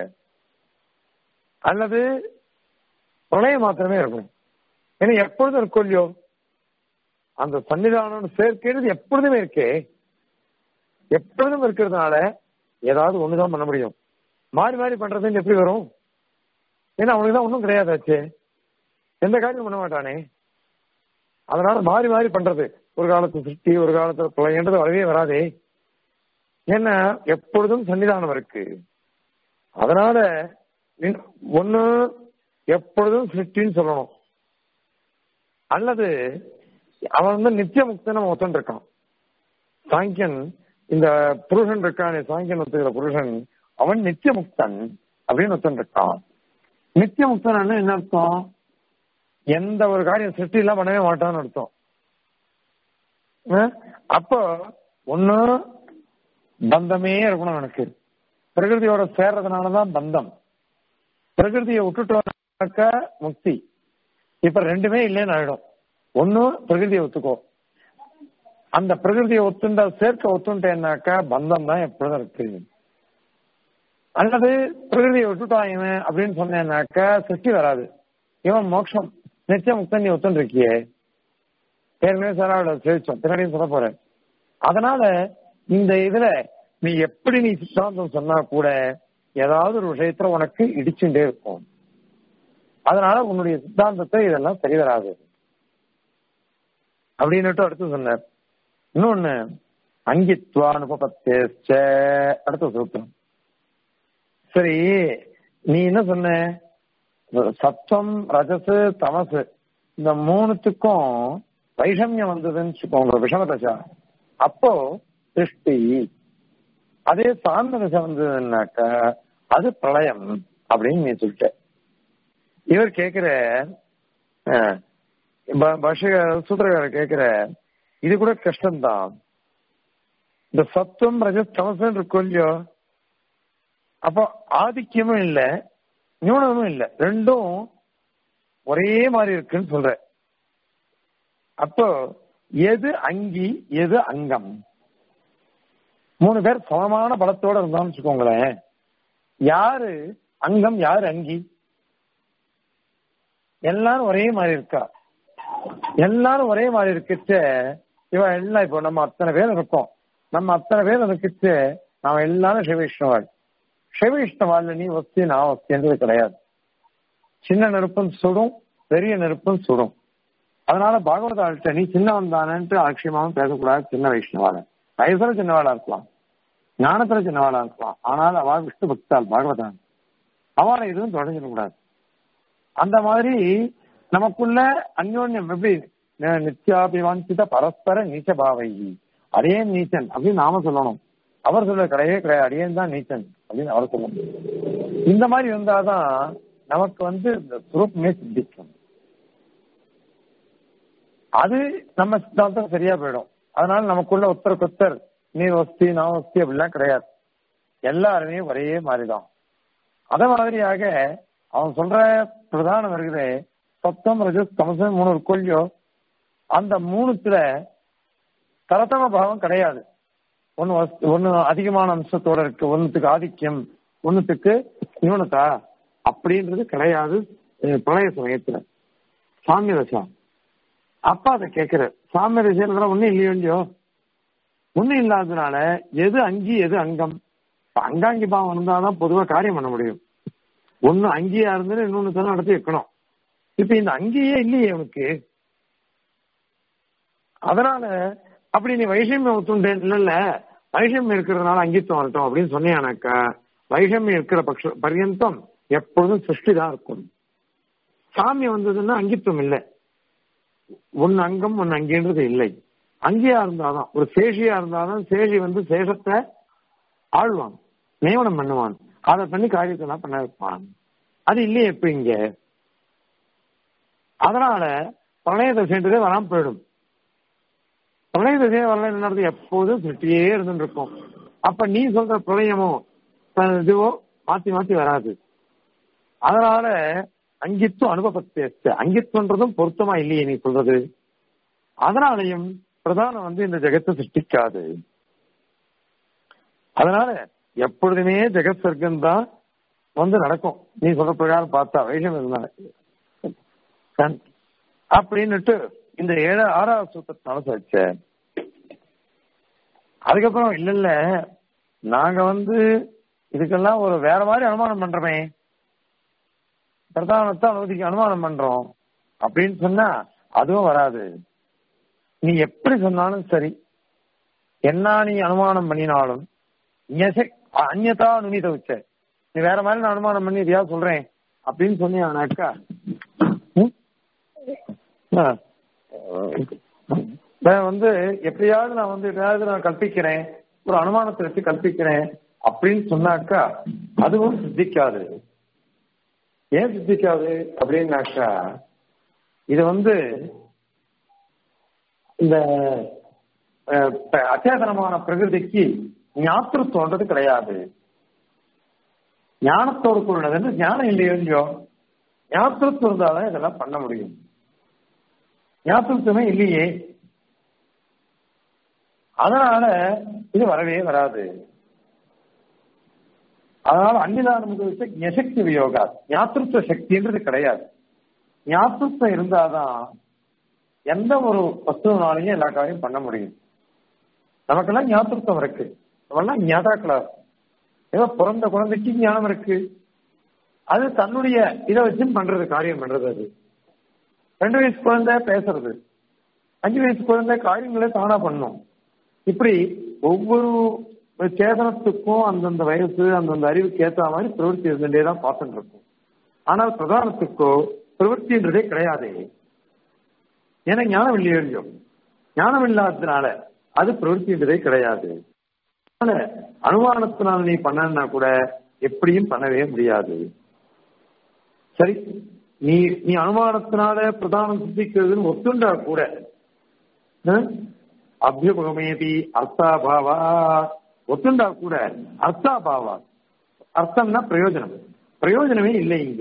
அல்லது பிரளயம் மாத்திரமே இருக்கணும் ஏன்னா எப்பொழுதும் இருக்கும் இல்லையோ அந்த சன்னிதானம் சேர்க்கிறது எப்பொழுதுமே இருக்கே எப்பொழுதும் இருக்கிறதுனால ஏதாவது ஒண்ணுதான் பண்ண முடியும் மாறி மாறி பண்றதுன்னு எப்படி வரும் ஏன்னா அவனுக்கு தான் ஒன்றும் கிடையாதாச்சே எந்த காரியம் பண்ண மாட்டானே அதனால மாறி மாறி பண்றது ஒரு காலத்து சிருஷ்டி ஒரு காலத்துல பிரளயன்றது வரவே வராதே ஏன்னா எப்பொழுதும் சன்னிதானம் இருக்கு அதனால நீ- ஒண்ணு எப்பொழுதும் சிருஷ்டின்னு சொல்லணும் அல்லது அவன் வந்து நித்திய முக்தன் ஒருத்தன் இருக்கான் சாங்கியன் இந்த புருஷன் இருக்கானே சாங்கியன் ஒத்துக்கிற புருஷன் அவன் நித்திய முக்தன் அப்படின்னு ஒருத்தன் இருக்கான் நித்திய முக்தன் என்ன அர்த்தம் எந்த ஒரு காரியம் சிருஷ்டி எல்லாம் பண்ணவே மாட்டான்னு அர்த்தம் அஹ் அப்போ ஒண்ணு பந்தமே இருக்கணும் எனக்கு பிரகிருதியோட சேர்றதுனாலதான் பந்தம் பிரகிருதியை விட்டுட்டோம்னாக்க முக்தி இப்ப ரெண்டுமே இல்லைன்னு ஆயிடும் ஒண்ணு பிரகிருதியை ஒத்துக்கோ அந்த பிரகிருதியை ஒத்துண்ட சேர்க்க ஒத்துட்டேன்னாக்கா பந்தம் தான் எப்பொழுதும் இருக்கு அல்லது பிரகிருதியை விட்டுட்டான் இவன் அப்படின்னு சொன்னேன்னாக்க சிருஷ்டி வராது இவன் மோட்சம் நிச்சயம் முக்தன் நீ ஒத்துன்னு இருக்கியே ஏற்கனவே சாராவோட சேவிச்சோம் பின்னாடியும் சொல்ல போறேன் அதனால இந்த இதுல நீ எப்படி நீ சித்தாந்தம் சொன்னா கூட ஏதாவது ஒரு விஷயத்துல உனக்கு இடிச்சுட்டே இருக்கும் அதனால உன்னுடைய சித்தாந்தத்தை இதெல்லாம் சரி வராது அப்படின்னுட்டு அடுத்து சொன்னார் இன்னொன்னு அங்கித்வா அனுபவத்தேச்ச அடுத்த சூத்திரம் சரி நீ என்ன சொன்ன சத்தம் ரஜசு தமசு இந்த மூணுத்துக்கும் வைஷமியம் வந்ததுன்னு வச்சுக்கோங்க விஷம தசா அப்போ சிருஷ்டி அதே சாந்த தசை வந்ததுன்னாக்க அது பிரளயம் அப்படின்னு நீ சொல்லிட்ட இவர் கேக்குற பாஷக சூத்திரக்காரர் கேக்குற இது கூட கஷ்டம்தான் இந்த சத்துவம் ரஜஸ் தமசன் இருக்கும் இல்லையோ அப்போ ஆதிக்கியமும் இல்ல நியூனமும் இல்ல ரெண்டும் ஒரே மாதிரி இருக்குன்னு சொல்ற அப்போ எது அங்கி எது அங்கம் மூணு பேர் சமமான பலத்தோட இருந்தான்னு வச்சுக்கோங்களேன் யாரு அங்கம் யாரு அங்கி எல்லாரும் ஒரே மாதிரி இருக்கா எல்லாரும் ஒரே மாதிரி இருக்குச்ச இவன் எல்லாம் இப்போ நம்ம அத்தனை பேர் இருக்கோம் நம்ம அத்தனை பேர் இருக்குச்சு நாம எல்லாரும் சிவவிஷ்ணுவாள் சிவவிஷ்ணுவாள் நீ வஸ்தி நான் வஸ்தின்றது கிடையாது சின்ன நெருப்பும் சுடும் பெரிய நெருப்பும் சுடும் அதனால பாகவத ஆள்கிட்ட நீ சின்னவன் தானேன்ட்டு அலட்சியமாவும் பேசக்கூடாது சின்ன வைஷ்ணவாள வயசுல சின்னவாளா இருக்கலாம் ஞானத்துல சின்னவாளா இருக்கலாம் ஆனால் அவள் விஷ்ணு பக்தாள் பாகவதான் அவளை எதுவும் தொடங்கிடக்கூடாது அந்த மாதிரி நமக்குள்ள அந்யோன்யம் எப்படி நித்யாபிவாஞ்சித பரஸ்பர நீச்ச பாவை அதே நீச்சன் அப்படின்னு நாம சொல்லணும் அவர் சொல்ல கிடையவே கிடையாது அடியேன் தான் நீச்சன் அப்படின்னு அவர் சொல்லணும் இந்த மாதிரி இருந்தாதான் நமக்கு வந்து இந்த சுரூப்பமே சித்திக்கும் அது நம்ம சித்தாந்தம் சரியா போயிடும் அதனால நமக்குள்ள ஒத்தருக்கு ஒத்தர் நீ வஸ்தி நான் வஸ்தி அப்படிலாம் கிடையாது எல்லாருமே ஒரே மாதிரிதான் அத மாதிரியாக அவன் சொல்ற பிரதானம் இருக்குது சத்தம் ரஜஸ் தமசம் மூணு கொல்லியோ அந்த மூணுத்துல தரத்தம பாவம் கிடையாது ஒன்னு ஒன்னு அதிகமான அம்சத்தோட இருக்கு ஒன்னுத்துக்கு ஆதிக்கம் ஒன்னுத்துக்கு நியூனத்தா அப்படின்றது கிடையாது பிரளய சமயத்துல சாமிய தசா அப்பா அதை கேட்கிற சாமிய தசையில ஒன்னும் இல்லையோ இல்லையோ ஒன்னும் இல்லாததுனால எது அங்கி எது அங்கம் அங்காங்கி பாவம் இருந்தாதான் பொதுவா காரியம் பண்ண முடியும் ஒன்னு அங்கேயா இருந்து இன்னொன்னு தான் நடத்தி வைக்கணும் இப்ப இந்த அங்கேயே இல்லையே உனக்கு அதனால அப்படி நீ வைஷமியம் ஒத்துண்டு இல்ல வைஷமியம் இருக்கிறதுனால அங்கித்துவம் வரட்டும் அப்படின்னு சொன்னியானாக்கா வைஷமியம் இருக்கிற பட்ச பர்யந்தம் எப்பொழுதும் சிருஷ்டி தான் இருக்கும் சாமியம் வந்ததுன்னா அங்கித்துவம் இல்லை ஒன்னு அங்கம் ஒன்னு அங்கேன்றது இல்லை அங்கேயா இருந்தாதான் ஒரு சேஷியா இருந்தாலும் சேஷி வந்து சேஷத்தை ஆழ்வான் நியமனம் பண்ணுவான் அதை பண்ணி காரியத்தெல்லாம் பண்ண வைப்பான் அது இல்லையே இப்ப இங்க அதனால பிரளய தசைன்றதே வராம போயிடும் பிரளய தசையே வரல என்னது எப்போதும் சிருஷ்டியே இருந்துட்டு இருக்கும் அப்ப நீ சொல்ற பிரளயமோ இதுவோ மாத்தி மாத்தி வராது அதனால அங்கித்துவம் அனுபவத்தை அங்கித்துவன்றதும் பொருத்தமா இல்லையே நீ சொல்றது அதனாலையும் பிரதானம் வந்து இந்த ஜெகத்தை சிருஷ்டிக்காது அதனால எப்பொழுதுமே ஜெகத் சர்க்கம் தான் வந்து நடக்கும் நீ சொல்ற பிரகாரம் பார்த்தா வைஷம் இருந்தாங்க அப்படின்னுட்டு இந்த ஏழு ஆறாவது சூத்திரத்தினால வச்ச அதுக்கப்புறம் இல்ல இல்ல நாங்க வந்து இதுக்கெல்லாம் ஒரு வேற மாதிரி அனுமானம் பண்றோமே பிரதானத்தை அனுமதிக்கு அனுமானம் பண்றோம் அப்படின்னு சொன்னா அதுவும் வராது நீ எப்படி சொன்னாலும் சரி என்ன நீ அனுமானம் பண்ணினாலும் அந்நதா நுனித வச்ச நீ வேற மாதிரி நான் அனுமானம் பண்ணி இதையா சொல்றேன் அப்படின்னு சொன்னியானாக்கா வந்து எப்படியாவது நான் வந்து எதையாவது நான் கற்பிக்கிறேன் ஒரு அனுமானத்தை வச்சு கற்பிக்கிறேன் அப்படின்னு சொன்னாக்கா அதுவும் சித்திக்காது ஏன் சித்திக்காது அப்படின்னாக்கா இது வந்து இந்த அச்சேதனமான பிரகிருதிக்கு ஞாத்திருத்தம்ன்றது கிடையாது ஞானத்தோடு கூடினது ஞானம் இல்லையோ இல்லையோ ஞாத்திருத்தம் இருந்தாலும் இதெல்லாம் பண்ண முடியும் ஞாபகத்துவமே இல்லையே அதனால இது வரவே வராது அதனால அன்னிதான ஞசக்தி வியோகா ஞாத்திருத்த சக்தின்றது கிடையாது ஞாத்திருத்தம் இருந்தாதான் எந்த ஒரு வஸ்துனாலையும் எல்லா காரியம் பண்ண முடியும் நமக்கெல்லாம் ஞாபகம் இருக்கு நம்மெல்லாம் ஞாதாக்களா ஏதோ பிறந்த குழந்தைக்கு ஞானம் இருக்கு அது தன்னுடைய இதை வச்சு பண்றது காரியம் பண்றது அது ரெண்டு வயசு குழந்தை பேசுறது அஞ்சு வயசு குழந்தை காரியங்களை தானா பண்ணும் இப்படி ஒவ்வொரு சேதனத்துக்கும் அந்தந்த வயசு அந்தந்த அறிவுக்கு ஏற்ற மாதிரி பிரவൃத்தி இருந்துட்டே தான் பார்த்துட்டு இருக்கும் ஆனால் பிரதானத்துக்கோ பிரவൃத்தின்றதே கிடையாது ஏன்னா ஞானம் இல்லையோ இல்லையோ ஞானம் இல்லாததுனால அது பிரவൃத்தின்றதே கிடையாது அனுமானத்தினால நீ பண்ணனா கூட எப்படியும் பண்ணவே முடியாது சரி நீ நீ அனுமானத்தினால பிரதானம் சித்திக்கிறதுன்னு ஒத்துண்டா கூட அபியுபகமேதி அர்த்தாபாவா ஒத்துண்டா கூட அர்த்தாபாவா அர்த்தம்னா பிரயோஜனம் பிரயோஜனமே இல்லை இங்க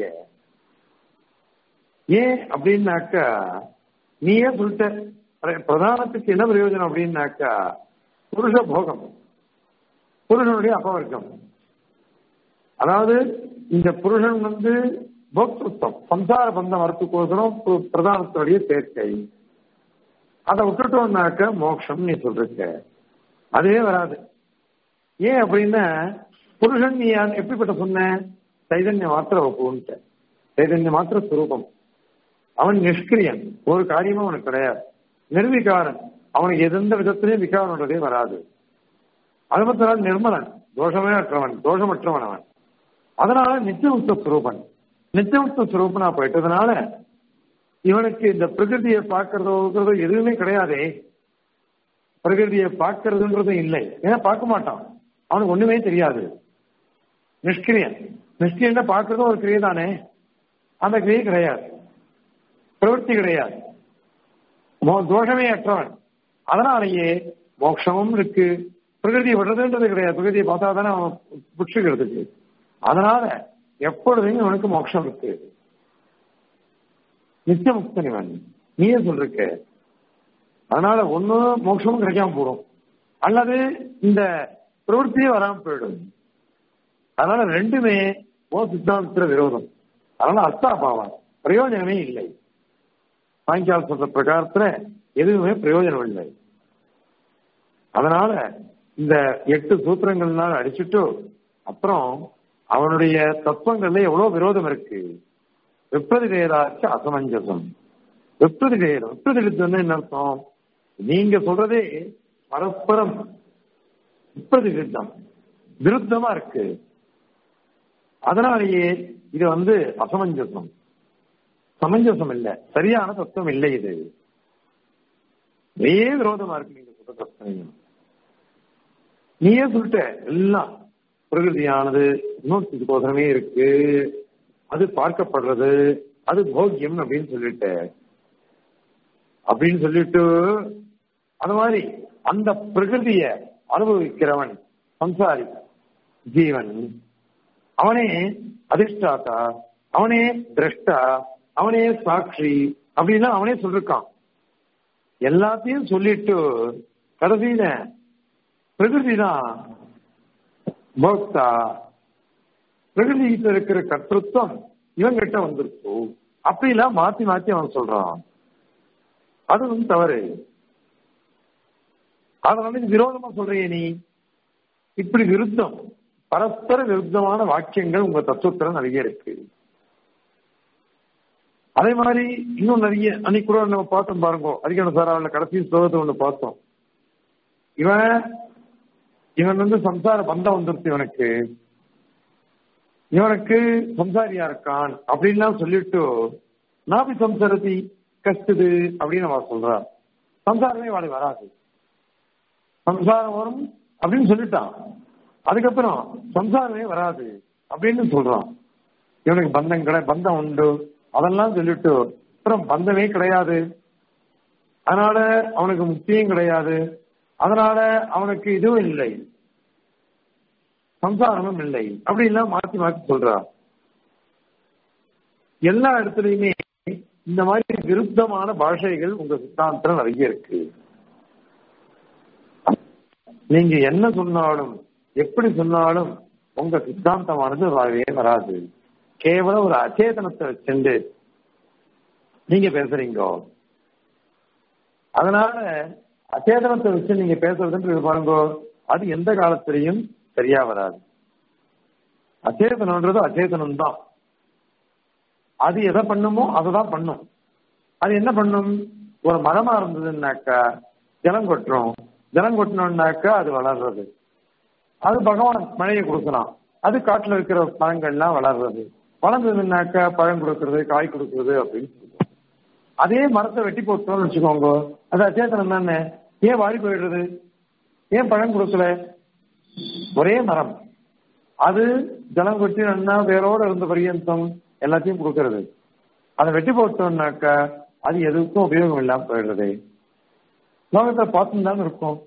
ஏன் அப்படின்னாக்கா நீயே சொல்லிட்ட பிரதானத்துக்கு என்ன பிரயோஜனம் அப்படின்னாக்கா புருஷ போகம் புருஷனுடைய அபவர்க்கம் அதாவது இந்த புருஷன் வந்து போக்திருத்தம் சம்சார பந்தம் வரத்துக்கோசரம் பிரதானத்துடைய சேர்க்கை அதை விட்டுட்டோம்னாக்க மோட்சம் நீ சொல்லிருக்க அதே வராது ஏன் அப்படின்னா புருஷன் நீ எப்படிப்பட்ட சொன்ன சைதன்ய மாத்திர ஒப்புன்ட்ட சைதன்ய மாத்திர சுரூபம் அவன் நிஷ்கிரியன் ஒரு காரியமும் அவனுக்கு கிடையாது நிர்விகாரன் அவனுக்கு எந்த விதத்திலையும் விகாரன்றதே வராது அது மட்டும் நிர்மலன் தோஷமே அற்றவன் தோஷமற்றவன் அவன் அதனால நித்தியமுக்த சுரூபன் நித்தியமுக்த சுரூபனா போயிட்டதுனால இவனுக்கு இந்த பிரகிருதியை பார்க்கறதோ எதுவுமே கிடையாதே பிரகிருதியை பார்க்கறதுன்றது இல்லை ஏன்னா பார்க்க மாட்டான் அவனுக்கு ஒண்ணுமே தெரியாது நிஷ்கிரியன் நிஷ்கிரியன் பார்க்கறதும் ஒரு கிரியை தானே அந்த கிரியை கிடையாது பிரவൃத்தி கிடையாது தோஷமே அற்றவன் அதனாலேயே மோட்சமும் இருக்கு பிரகிருதி விடுறதுன்றது கிடையாது பிரகிருதியை பார்த்தா தானே அவன் புட்சிக்கிறதுக்கு அதனால எப்பொழுதுமே அவனுக்கு மோட்சம் இருக்கு நித்திய முக்தனிவன் நீயே சொல்லிருக்க அதனால ஒண்ணு மோட்சமும் கிடைக்காம போடும் அல்லது இந்த பிரவൃத்தியே வராம போயிடும் அதனால ரெண்டுமே ஓ சித்தாந்தத்துல விரோதம் அதனால அர்த்தாபாவம் பிரயோஜனமே இல்லை சாயங்கால சொல்ற பிரகாரத்துல எதுவுமே பிரயோஜனம் இல்லை அதனால இந்த எட்டு சூத்திரங்கள்னால அடிச்சுட்டு அப்புறம் அவனுடைய தத்துவங்கள்ல எவ்வளவு விரோதம் இருக்கு விப்ரதிவேதாச்சு அசமஞ்சசம் விப்ரதிவேதம் விப்ரதிவித்தம் என்ன அர்த்தம் நீங்க சொல்றதே பரஸ்பரம் விப்ரதிவிருத்தம் விருத்தமா இருக்கு அதனாலேயே இது வந்து அசமஞ்சசம் சமஞ்சசம் இல்ல சரியான தத்துவம் இல்லை இது நிறைய விரோதமா இருக்கு நீங்க சொல்ற தத்துவம் நீயே சொல்லிட்ட எல்லாம் பிரகிருதியானது இன்னொருத்ததுக்கோசரமே இருக்கு அது பார்க்கப்படுறது அது போக்கியம் அப்படின்னு சொல்லிட்டு அப்படின்னு சொல்லிட்டு அந்த மாதிரி அந்த பிரகிருதிய அனுபவிக்கிறவன் சம்சாரி ஜீவன் அவனே அதிர்ஷ்டாத்தா அவனே திரஷ்டா அவனே சாட்சி அப்படின்னா அவனே சொல்லிருக்கான் எல்லாத்தையும் சொல்லிட்டு கடைசியில பிரகிருதி தான் போக்தா பிரகிருதிகிட்ட இருக்கிற கர்த்தத்துவம் இவங்கிட்ட வந்துருச்சு அப்படிலாம் மாத்தி மாத்தி அவன் சொல்றான் அது வந்து தவறு அதனால நீ விரோதமா சொல்றிய நீ இப்படி விருத்தம் பரஸ்பர விருத்தமான வாக்கியங்கள் உங்க தத்துவத்துல நிறைய இருக்கு அதே மாதிரி இன்னும் நிறைய அன்னைக்கு கூட நம்ம பார்த்தோம் பாருங்க அதிகார சாராவில் கடைசி ஸ்லோகத்தை ஒண்ணு பார்த்தோம் இவன் இவன் வந்து சம்சார பந்தம் வந்துருச்சு இவனுக்கு இவனுக்கு சம்சாரியா இருக்கான் அப்படின்லாம் சொல்லிட்டு நாபி சம்சாரத்தி கஷ்டது அப்படின்னு அவன் சொல்றான் சம்சாரமே வாழை வராது சம்சாரம் வரும் அப்படின்னு சொல்லிட்டான் அதுக்கப்புறம் சம்சாரமே வராது அப்படின்னு சொல்றான் இவனுக்கு பந்தம் கிடை பந்தம் உண்டு அதெல்லாம் சொல்லிட்டு அப்புறம் பந்தமே கிடையாது அதனால அவனுக்கு முக்தியும் கிடையாது அதனால அவனுக்கு இதுவும் இல்லை சம்சாரமும் இல்லை அப்படின்லாம் மாத்தி மாத்தி சொல்றா எல்லா இடத்துலயுமே இந்த மாதிரி விருத்தமான பாஷைகள் உங்க சித்தாந்தத்துல நிறைய இருக்கு நீங்க என்ன சொன்னாலும் எப்படி சொன்னாலும் உங்க சித்தாந்தமானது வரவே வராது கேவலம் ஒரு அச்சேதனத்தை வச்சுண்டு நீங்க பேசுறீங்க அதனால அச்சேதனத்தை வச்சு நீங்க பேசுறதுன்றது பாருங்க அது எந்த காலத்திலையும் சரியா வராது அச்சேதனம்ன்றது அச்சேதனம் தான் அது எதை பண்ணுமோ அதை தான் பண்ணும் அது என்ன பண்ணும் ஒரு மரமா இருந்ததுன்னாக்கா ஜலம் கொட்டுறோம் ஜலம் கொட்டினோம்னாக்கா அது வளர்றது அது பகவான் மழையை கொடுக்குறான் அது காட்டுல இருக்கிற பழங்கள்லாம் வளர்றது வளர்ந்ததுன்னாக்கா பழம் கொடுக்கறது காய் கொடுக்கறது அப்படின்னு சொல்லுவோம் அதே மரத்தை வெட்டி போட்டோம்னு வச்சுக்கோங்க அது அச்சேதனம் தானே ஏன் வாடி போயிடுறது ஏன் பழம் கொடுக்கல ஒரே மரம் அது ஜலம் கொட்டி நன்னா வேரோட இருந்த பரியந்தம் எல்லாத்தையும் கொடுக்கறது அதை வெட்டி போட்டோம்னாக்கா அது எதுக்கும் உபயோகம் இல்லாம போயிடுறது லோகத்தை பார்த்துன்னு தான் இருக்கும்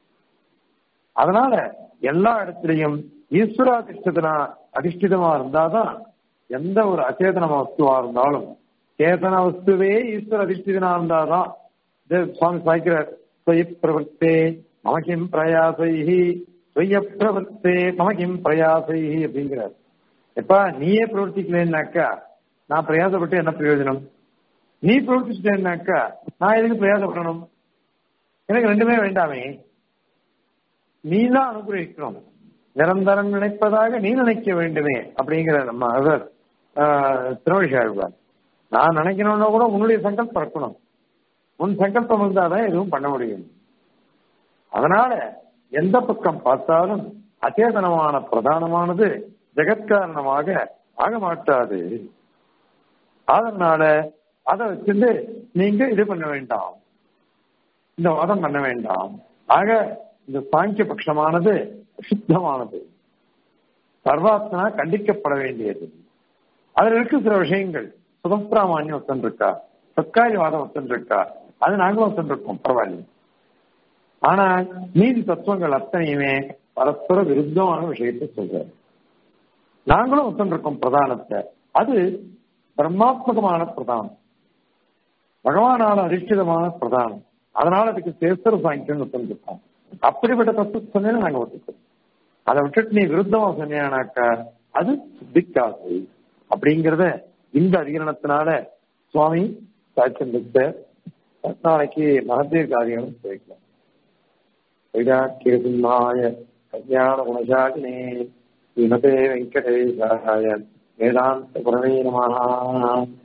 அதனால எல்லா இடத்துலையும் ஈஸ்வர அதிஷ்டத்தினா அதிஷ்டிதமா இருந்தாதான் எந்த ஒரு அச்சேதன வஸ்துவா இருந்தாலும் சேதன வஸ்துவே ஈஸ்வர அதிஷ்டிதனா இருந்தாதான் இது சுவாமி சாய்க்கிறார் ஸ்வய பிரவர்த்தே மமகிம் பிரயாசைஹி ஸ்வய பிரவர்த்தே மமகிம் பிரயாசைஹி அப்படிங்கிறார் எப்ப நீயே பிரவர்த்திக்கலன்னாக்கா நான் பிரயாசப்பட்டு என்ன பிரயோஜனம் நீ பிரவர்த்திச்சிட்டேன்னாக்கா நான் எதுக்கு பிரயாசப்படணும் எனக்கு ரெண்டுமே வேண்டாமே நீ தான் அனுகிரகிக்கணும் நிரந்தரம் நினைப்பதாக நீ நினைக்க வேண்டுமே அப்படிங்கிற நம்ம அவர் திருவள்ளுவர் நான் நினைக்கணும்னா கூட உன்னுடைய சங்கல்பம் இருக்கணும் உன் சங்கல்பம் இருந்தாதான் எதுவும் பண்ண முடியும் அதனால எந்த பக்கம் பார்த்தாலும் அச்சேதனமான பிரதானமானது ஜெகத்காரணமாக ஆக மாட்டாது அதனால அதை வச்சிருந்து நீங்க இது பண்ண வேண்டாம் இந்த வாதம் பண்ண வேண்டாம் ஆக இந்த சாங்கிய பட்சமானது சுத்தமானது சர்வாத்மனா கண்டிக்கப்பட வேண்டியது அதுல இருக்கு சில விஷயங்கள் சுதப்பிராமானியம் ஒத்தன் இருக்கா சத்காரியவாதம் ஒத்தன் இருக்கா அது நாங்களும் ஒத்தன் இருக்கோம் பரவாயில்ல ஆனா நீதி தத்துவங்கள் அத்தனையுமே பரஸ்பர விருத்தமான விஷயத்தை சொல்ற நாங்களும் ஒத்தன் இருக்கோம் பிரதானத்தை அது பிரம்மாத்மகமான பிரதானம் பகவானால அதிஷ்டிதமான பிரதானம் அதனால அதுக்கு சேஸ்வர சாங்கியம் ஒத்தன் இருக்கோம் அப்படிப்பட்ட தத்துவத்தை நாங்க ஒத்துக்கிறோம் அதை விட்டுட்டு நீ விருத்தமா சொன்னாக்கா அது சித்திக்காது அப்படிங்கிறத இந்த அதிகரணத்தினால சுவாமி சாட்சியத்தை நாளைக்கு மகத்தீர் காரியம் சேர்க்கலாம் வைராக்கியசிம்மாய கல்யாண குணசாலினே ஸ்ரீமதே வெங்கடேசாய வேதாந்த புரணே நமஹா